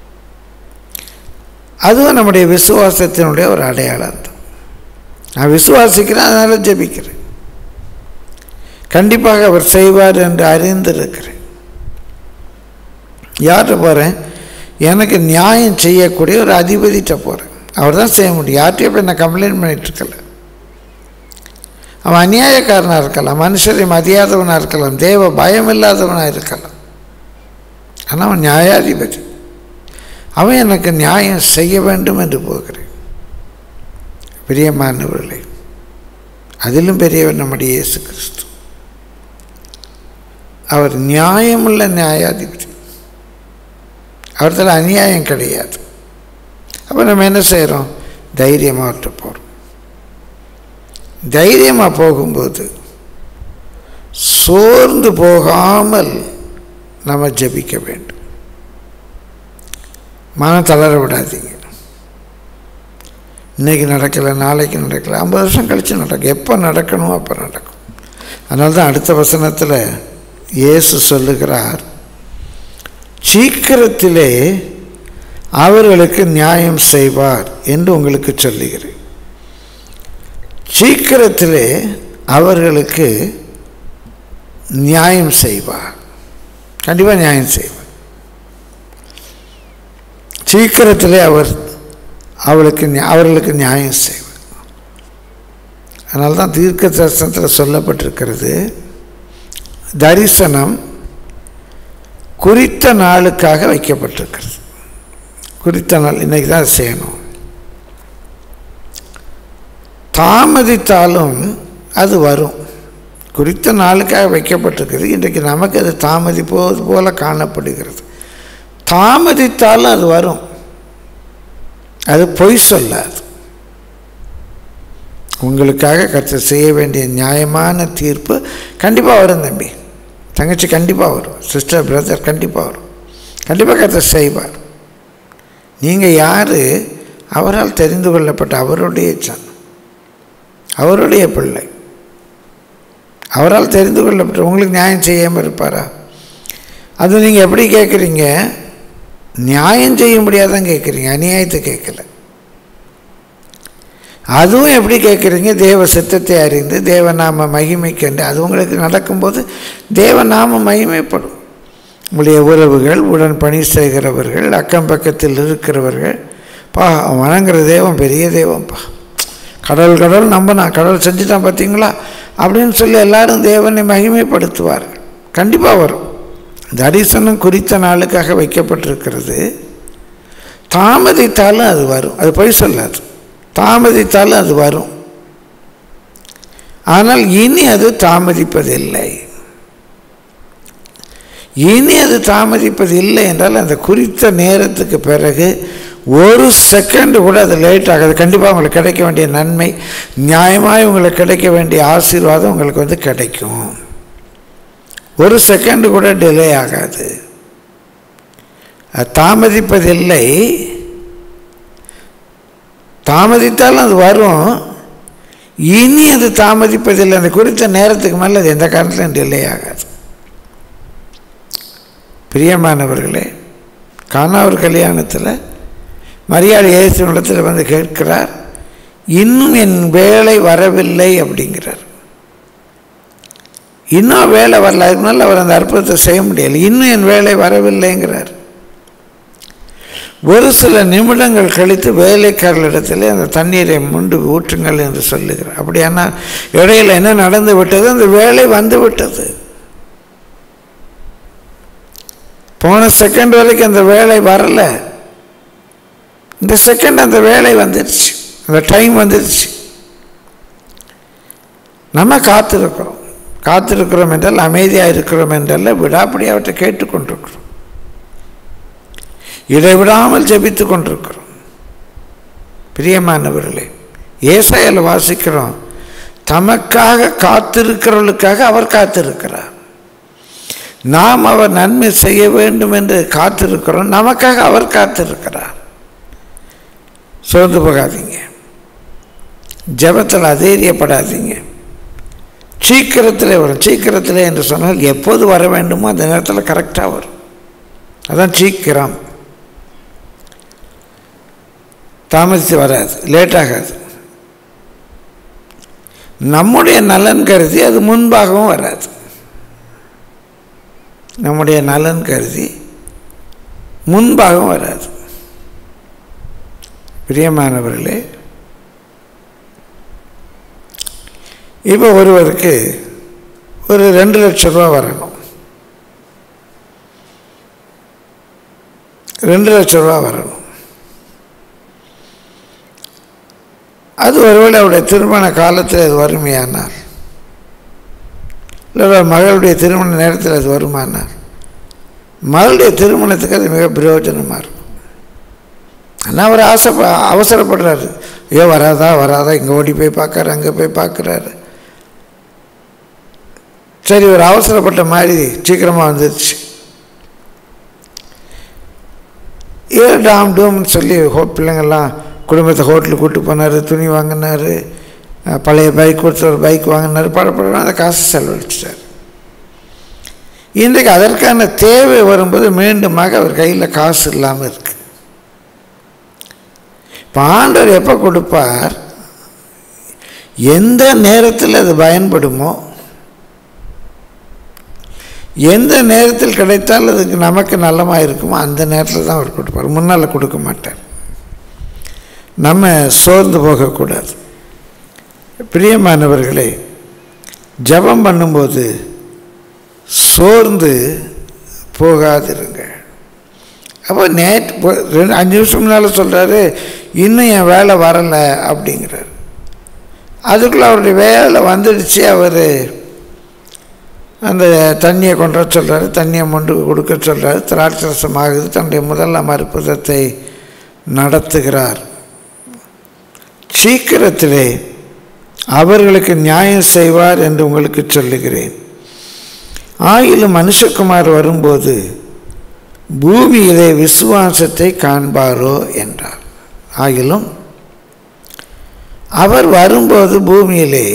அதுவும் நம்முடைய விசுவாசத்தினுடைய ஒரு அடையாளம் தான் நான் விசுவாசிக்கிறேன் அதனால் ஜெபிக்கிறேன் கண்டிப்பாக அவர் செய்வார் என்று அறிந்திருக்கிறேன் யார்கிட்ட போகிறேன் எனக்கு நியாயம் செய்யக்கூடிய ஒரு அதிபதிட்ட போகிறேன் அவர் தான் செய்ய முடியும் யார்கிட்டயும் போய் நான் கம்ப்ளைண்ட் பண்ணிட்டு இருக்கல அவன் அநியாயக்காரனாக இருக்கலாம் மனுஷரை மதியாதவனாக இருக்கலாம் தேவ பயம் இல்லாதவனாக இருக்கலாம் ஆனால் அவன் நியாயாதிபதி அவன் எனக்கு நியாயம் செய்ய வேண்டும் என்று போகிறேன் பிரியமானவர்களே அதிலும் பெரியவர் நம்முடைய இயேசு கிறிஸ்து அவர் நியாயமுள்ள நியாயாதிபதி அவர்த்தில் அநியாயம் கிடையாது அப்போ நம்ம என்ன செய்கிறோம் தைரியமாக போகிறோம் தைரியமாக போகும்போது சோர்ந்து போகாமல் நம்ம ஜெபிக்க வேண்டும் மனம் தளர விடாதீங்க இன்னைக்கு நடக்கலை நாளைக்கு நடக்கலை ஐம்பது வருஷம் கழித்து நடக்கும் எப்போ நடக்கணும் அப்போ நடக்கும் அதனால தான் அடுத்த வசனத்தில் இயேசு சொல்லுகிறார் சீக்கிரத்திலே அவர்களுக்கு நியாயம் செய்வார் என்று உங்களுக்கு சொல்லுகிறேன் சீக்கிரத்திலே அவர்களுக்கு நியாயம் செய்வார் கண்டிப்பாக நியாயம் செய்வார் சீக்கிரத்திலே அவர் அவளுக்கு நியா- அவர்களுக்கு நியாயம் செய்வார் அதனால தான் தீர்க்க தரிசனத்தில் சொல்லப்பட்டிருக்கிறது தரிசனம் குறித்த நாளுக்காக வைக்கப்பட்டிருக்கிறது குறித்த நாள் இன்னைக்கு தான் அது செய்யணும் தாமதித்தாலும் அது வரும் குறித்த நாளுக்காக வைக்கப்பட்டிருக்கிறது இன்றைக்கு நமக்கு அது தாமதிப்போது போல காணப்படுகிறது தாமதித்தாலும் அது வரும் அது பொய் சொல்லாது உங்களுக்காக கர்த்தர் செய்ய வேண்டிய நியாயமான தீர்ப்பு கண்டிப்பாக வரும் தம்பி தங்கச்சி கண்டிப்பாக வரும் சிஸ்டர் பிரதர் கண்டிப்பாக வரும் கண்டிப்பாக கர்த்தர் செய்வார் நீங்கள் யார் அவரால் தெரிந்து கொள்ளப்பட்ட அவருடைய சன் அவருடைய பிள்ளை அவரால் தெரிந்து கொள்ளப்பட்ட உங்களுக்கு நியாயம் செய்யாமல் இருப்பாரா அது நீங்கள் எப்படி கேட்குறீங்க நியாயம் செய்ய முடியாதான் கேட்குறீங்க அநியாயத்தை கேட்கல அதுவும் எப்படி கேட்குறீங்க தேவ சித்தத்தை அறிந்து தேவநாம மகிமை கண்டு அது உங்களுக்கு நடக்கும்போது தேவநாம மகிமைப்படும் உங்களுடைய உறவுகள் உடன் பணி செய்கிறவர்கள் அக்கம் பக்கத்தில் இருக்கிறவர்கள் பா அவன் வணங்குற தெய்வம் பெரிய தெய்வம்ப்பா கடவுள் கடவுள் நம்பினா கடவுள் செஞ்சுட்டான் பார்த்தீங்களா அப்படின்னு சொல்லி எல்லாரும் தேவனை மகிமைப்படுத்துவார்கள் கண்டிப்பாக வரும் தரிசனம் குறித்த நாளுக்காக வைக்கப்பட்டிருக்கிறது தாமதித்தாலும் அது வரும் அது பொய் சொல்லாது தாமதித்தாலும் அது வரும் ஆனால் இனி அது தாமதிப்பதில்லை இனி அது தாமதிப்பதில்லை என்றால் அந்த குறித்த நேரத்துக்கு பிறகு ஒரு செகண்ட் கூட அது லேட் ஆகாது கண்டிப்பாக உங்களுக்கு கிடைக்க வேண்டிய நன்மை நியாயமாய் உங்களுக்கு கிடைக்க வேண்டிய ஆசீர்வாதம் உங்களுக்கு வந்து கிடைக்கும் ஒரு செகண்ட் கூட டிலே ஆகாது அது தாமதிப்பதில்லை தாமதித்தாலும் அது வரும் இனி அது தாமதிப்பதில்லை அந்த குறித்த நேரத்துக்கு மேலே அது எந்த காரணத்திலும் டிலே ஆகாது பிரியமானவர்களே காணாவர் கல்யாணத்தில் மரியாதை இயேசுனிடத்தில் வந்து கேட்கிறார் இன்னும் என் வேலை வரவில்லை அப்படிங்கிறார் இன்னும் வேலை வரல அதுக்கு மேலே அவர் அந்த அற்புதத்தை செய்ய முடியலை இன்னும் என் வேலை வரவில்லைங்கிறார் ஒரு சில நிமிடங்கள் கழித்து வேலைக்காரர்களிடத்தில் அந்த தண்ணீரை முண்டு ஊற்றுங்கள் என்று சொல்லுகிறார் அப்படியானா இடையில என்ன நடந்து விட்டது அந்த வேலை வந்து விட்டது போன செகண்ட் வரைக்கும் அந்த வேலை வரல இந்த செகண்ட் அந்த வேலை வந்துடுச்சு அந்த டைம் வந்துடுச்சு நம்ம காத்திருக்கிறோம் காத்திருக்கிறோம் என்றால் அமைதியாக இருக்கிறோம் என்றால் விடாப்படி அவற்றை கேட்டுக்கொண்டிருக்கிறோம் இடைவிடாமல் ஜெபித்து கொண்டிருக்கிறோம் பிரியமானவர்களே ஏசாயில் வாசிக்கிறோம் தமக்காக காத்திருக்கிறவர்களுக்காக அவர் காத்திருக்கிறார் நாம் அவர் நன்மை செய்ய வேண்டும் என்று காத்திருக்கிறோம் நமக்காக அவர் காத்திருக்கிறார் சோர்ந்து போகாதீங்க ஜபத்தில் அதேரியப்படாதீங்க சீக்கிரத்தில் வரும் சீக்கிரத்தில் என்று சொன்னால் எப்போது வர வேண்டுமோ அந்த நேரத்தில் கரெக்டாக வரும் அதான் சீக்கிரம் தாமதித்து வராது லேட் ஆகாது நம்முடைய நலன் கருதி அது முன்பாகவும் வராது நம்முடைய நலன் கருதி முன்பாகவும் வராது பிரியமானவர்களே இப்போ ஒருவருக்கு ஒரு ரெண்டு லட்ச ரூபா வரணும் ரெண்டு லட்ச ரூபா வரணும் அது ஒருவேளை அவருடைய திருமண காலத்தில் அது வறுமையானார் இல்லை மகளுடைய திருமண நேரத்தில் அது வருமானார் மகளுடைய திருமணத்துக்கு அது மிக பிரயோஜனமாக இருக்கும் ஆனால் அவர் ஆசை அவசரப்படுறாரு ஏன் வராதா வராதா இங்கே ஓடி போய் பார்க்கறாரு அங்கே போய் பார்க்குறாரு சரி ஒரு அவசரப்பட்ட மாதிரி சீக்கிரமாக வந்துருச்சு ஏன் டாம் டூம்னு சொல்லி ஹோ பிள்ளைங்கள்லாம் குடும்பத்தை ஹோட்டலுக்கு கூட்டு போனார் துணி வாங்கினார் பழைய பைக் கொடுத்து ஒரு பைக் வாங்கினார் படப்படம் அந்த காசு செலவழிச்சிட்டார் இன்றைக்கு அதற்கான தேவை வரும்போது மீண்டுமாக அவர் கையில் காசு இல்லாமல் இருக்கு இப்போ ஆண்டவர் எப்போ கொடுப்பார் எந்த நேரத்தில் அது பயன்படுமோ எந்த நேரத்தில் கிடைத்தால் அதுக்கு நமக்கு நல்லமாக இருக்குமோ அந்த நேரத்தில் தான் அவர் கொடுப்பார் முன்னால் கொடுக்க மாட்டார் நம்ம சோர்ந்து போகக்கூடாது பிரியமானவர்களே ஜெபம் பண்ணும்போது சோர்ந்து போகாதிருங்க அப்போ நேற்று ரெண்டு அஞ்சு நிமிஷம் முன்னால் சொல்கிறாரு இன்னும் என் வேலை வரலை அப்படிங்கிறார் அதுக்குள்ளே அவருடைய வேலை வந்துடுச்சு அவர் அந்த தண்ணியை கொண்டு வர சொல்கிறாரு தண்ணியை மொண்டு கொடுக்க சொல்கிறாரு திராட்சரசம் ஆகுது தன்னுடைய முதலாம் அற்புதத்தை நடத்துகிறார் சீக்கிரத்திலே அவர்களுக்கு நியாயம் செய்வார் என்று உங்களுக்கு சொல்லுகிறேன் ஆயிலும் மனுஷகுமார் வரும்போது பூமியிலே விசுவாசத்தை காண்பாரோ என்றார் ஆகிலும் அவர் வரும்போது பூமியிலே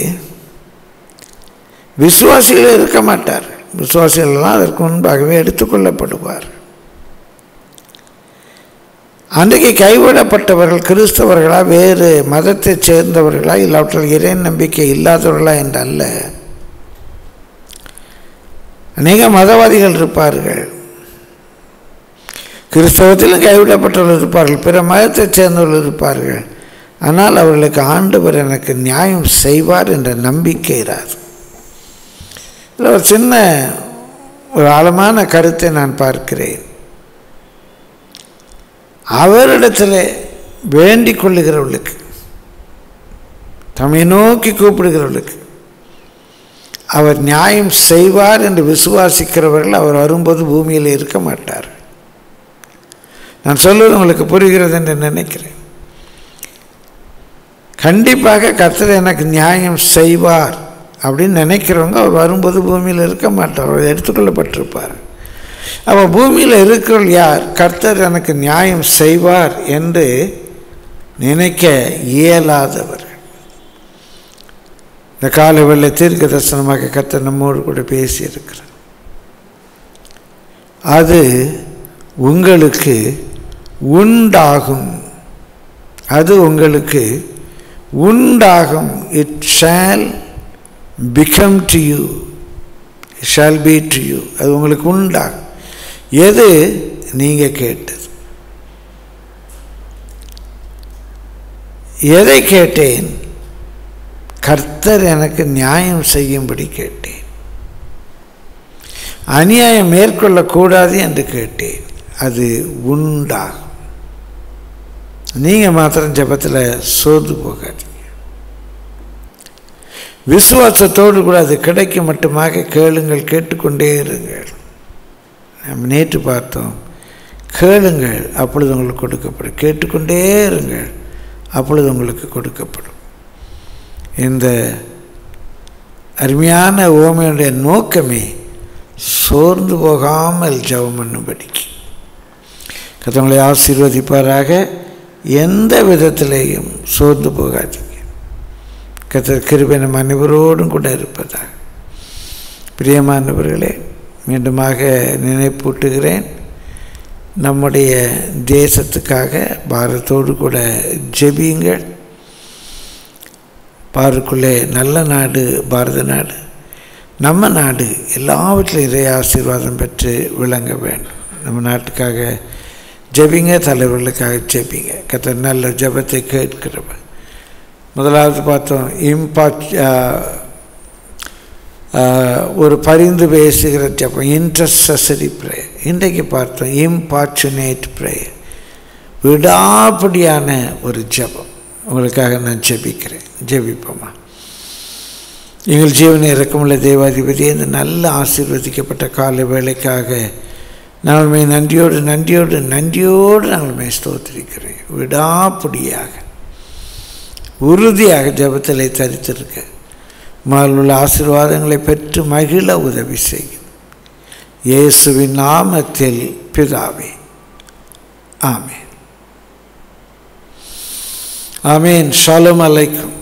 விசுவாசிகள் இருக்க மாட்டார் விசுவாசிகளெல்லாம் அதற்கு முன்பாகவே எடுத்துக்கொள்ளப்படுவார் அன்றைக்கு கைவிடப்பட்டவர்கள் கிறிஸ்தவர்களா வேறு மதத்தைச் சேர்ந்தவர்களா இல்லாவற்றில் இறை நம்பிக்கை இல்லாதவர்களா என்றல்ல அநேக மதவாதிகள் இருப்பார்கள் கிறிஸ்தவத்திலும் கைவிடப்பட்டவர்கள் இருப்பார்கள் பிற மதத்தைச் சேர்ந்தவர்கள் இருப்பார்கள் ஆனால் அவர்களுக்கு ஆண்டவர் எனக்கு நியாயம் செய்வார் என்ற நம்பிக்கை இராது இதில் ஒரு சின்ன ஒரு ஆழமான கருத்தை நான் பார்க்கிறேன் அவரிடத்தில் வேண்டிக் கொள்ளுகிறவர்களுக்கு தம்மை நோக்கி கூப்பிடுகிறவர்களுக்கு அவர் நியாயம் செய்வார் என்று விசுவாசிக்கிறவர்கள் அவர் வரும்போது பூமியில் இருக்க மாட்டார் நான் சொல்வது உங்களுக்கு புரிகிறது என்று நினைக்கிறேன் கண்டிப்பாக கர்த்தர் எனக்கு நியாயம் செய்வார் அப்படின்னு நினைக்கிறவங்க அவர் வரும்போது பூமியில் இருக்க மாட்டார் அவர் எடுத்துக்கொள்ளப்பட்டிருப்பார் அப்போ பூமியில் இருக்கிறவர்கள் யார் கர்த்தர் எனக்கு நியாயம் செய்வார் என்று நினைக்க இயலாதவர் இந்த காலை வெள்ள தீர்க்க தரிசனமாக கர்த்தர் நம்மோடு கூட பேசியிருக்கிறார் அது உங்களுக்கு உண்டாகும் அது உங்களுக்கு உண்டாகும் it shall become to you shall be to you அது உங்களுக்கு உண்டாகும் எது நீங்கள் கேட்டது எதை கேட்டேன் கர்த்தர் எனக்கு நியாயம் செய்யும்படி கேட்டேன் அநியாயம் மேற்கொள்ளக்கூடாது என்று கேட்டேன் அது உண்டாகும் நீங்கள் மாத்திரம் ஜபத்தில் சோர்ந்து போகாதீங்க விசுவாசத்தோடு கூட அது கிடைக்க மட்டுமாக கேளுங்கள் கேட்டுக்கொண்டே இருங்கள் நம்ம நேற்று பார்த்தோம் கேளுங்கள் அப்பொழுது உங்களுக்கு கொடுக்கப்படும் கேட்டுக்கொண்டே இருங்கள் அப்பொழுது உங்களுக்கு கொடுக்கப்படும் இந்த அருமையான ஓமையுடைய நோக்கமே சோர்ந்து போகாமல் ஜெபம் பண்ணும்படிக்கு கத்தவங்களை ஆசீர்வதிப்பாராக எந்த விதத்திலேயும் சோர்ந்து போகாதீங்க கத்தர் கிருபை நம் அனைவரோடும் கூட இருப்பதாக பிரியமானவர்களே மீண்டுமாக நினைப்பூட்டுகிறேன் நம்முடைய தேசத்துக்காக பாரதத்தோடு கூட ஜெபியுங்கள் பாருக்குள்ளே நல்ல நாடு பாரத நாடு நம்ம நாடு எல்லாவற்றிலும் இறை ஆசீர்வாதம் பெற்று விளங்க வேண்டும் நம்ம நாட்டுக்காக ஜெபிங்க தலைவர்களுக்காக ஜெபிங்க கத்த நல்ல ஜெபத்தை கேட்கிறவன் முதலாவது பார்த்தோம் இம்பாட் ஒரு பரிந்து பேசுகிற ஜபம் இன்ட்ரஸரி ப்ரேயர் இன்றைக்கு பார்த்தோம் இம்பார்ச்சுனேட் ப்ரேயர் விடாப்படியான ஒரு ஜபம் உங்களுக்காக நான் ஜெபிக்கிறேன் ஜெபிப்போமா எங்கள் ஜீவனை இறக்கமுள்ள தேவாதிபதி இந்த நல்ல ஆசீர்வதிக்கப்பட்ட கால வேலைக்காக நாங்களுமே நன்றியோடு நன்றியோடு நன்றியோடு நாங்களுமே ஸ்தோத்திரிக்கிறேன் விடாப்படியாக உறுதியாக ஜெபத்திலே தரித்திருக்க மேல் உள்ள ஆசீர்வாதங்களை பெற்று மகிழ உதவி செய்யும் இயேசுவின் நாமத்தில் பிதாவே ஆமென் ஆமீன் ஷாலும் அலைக்கும்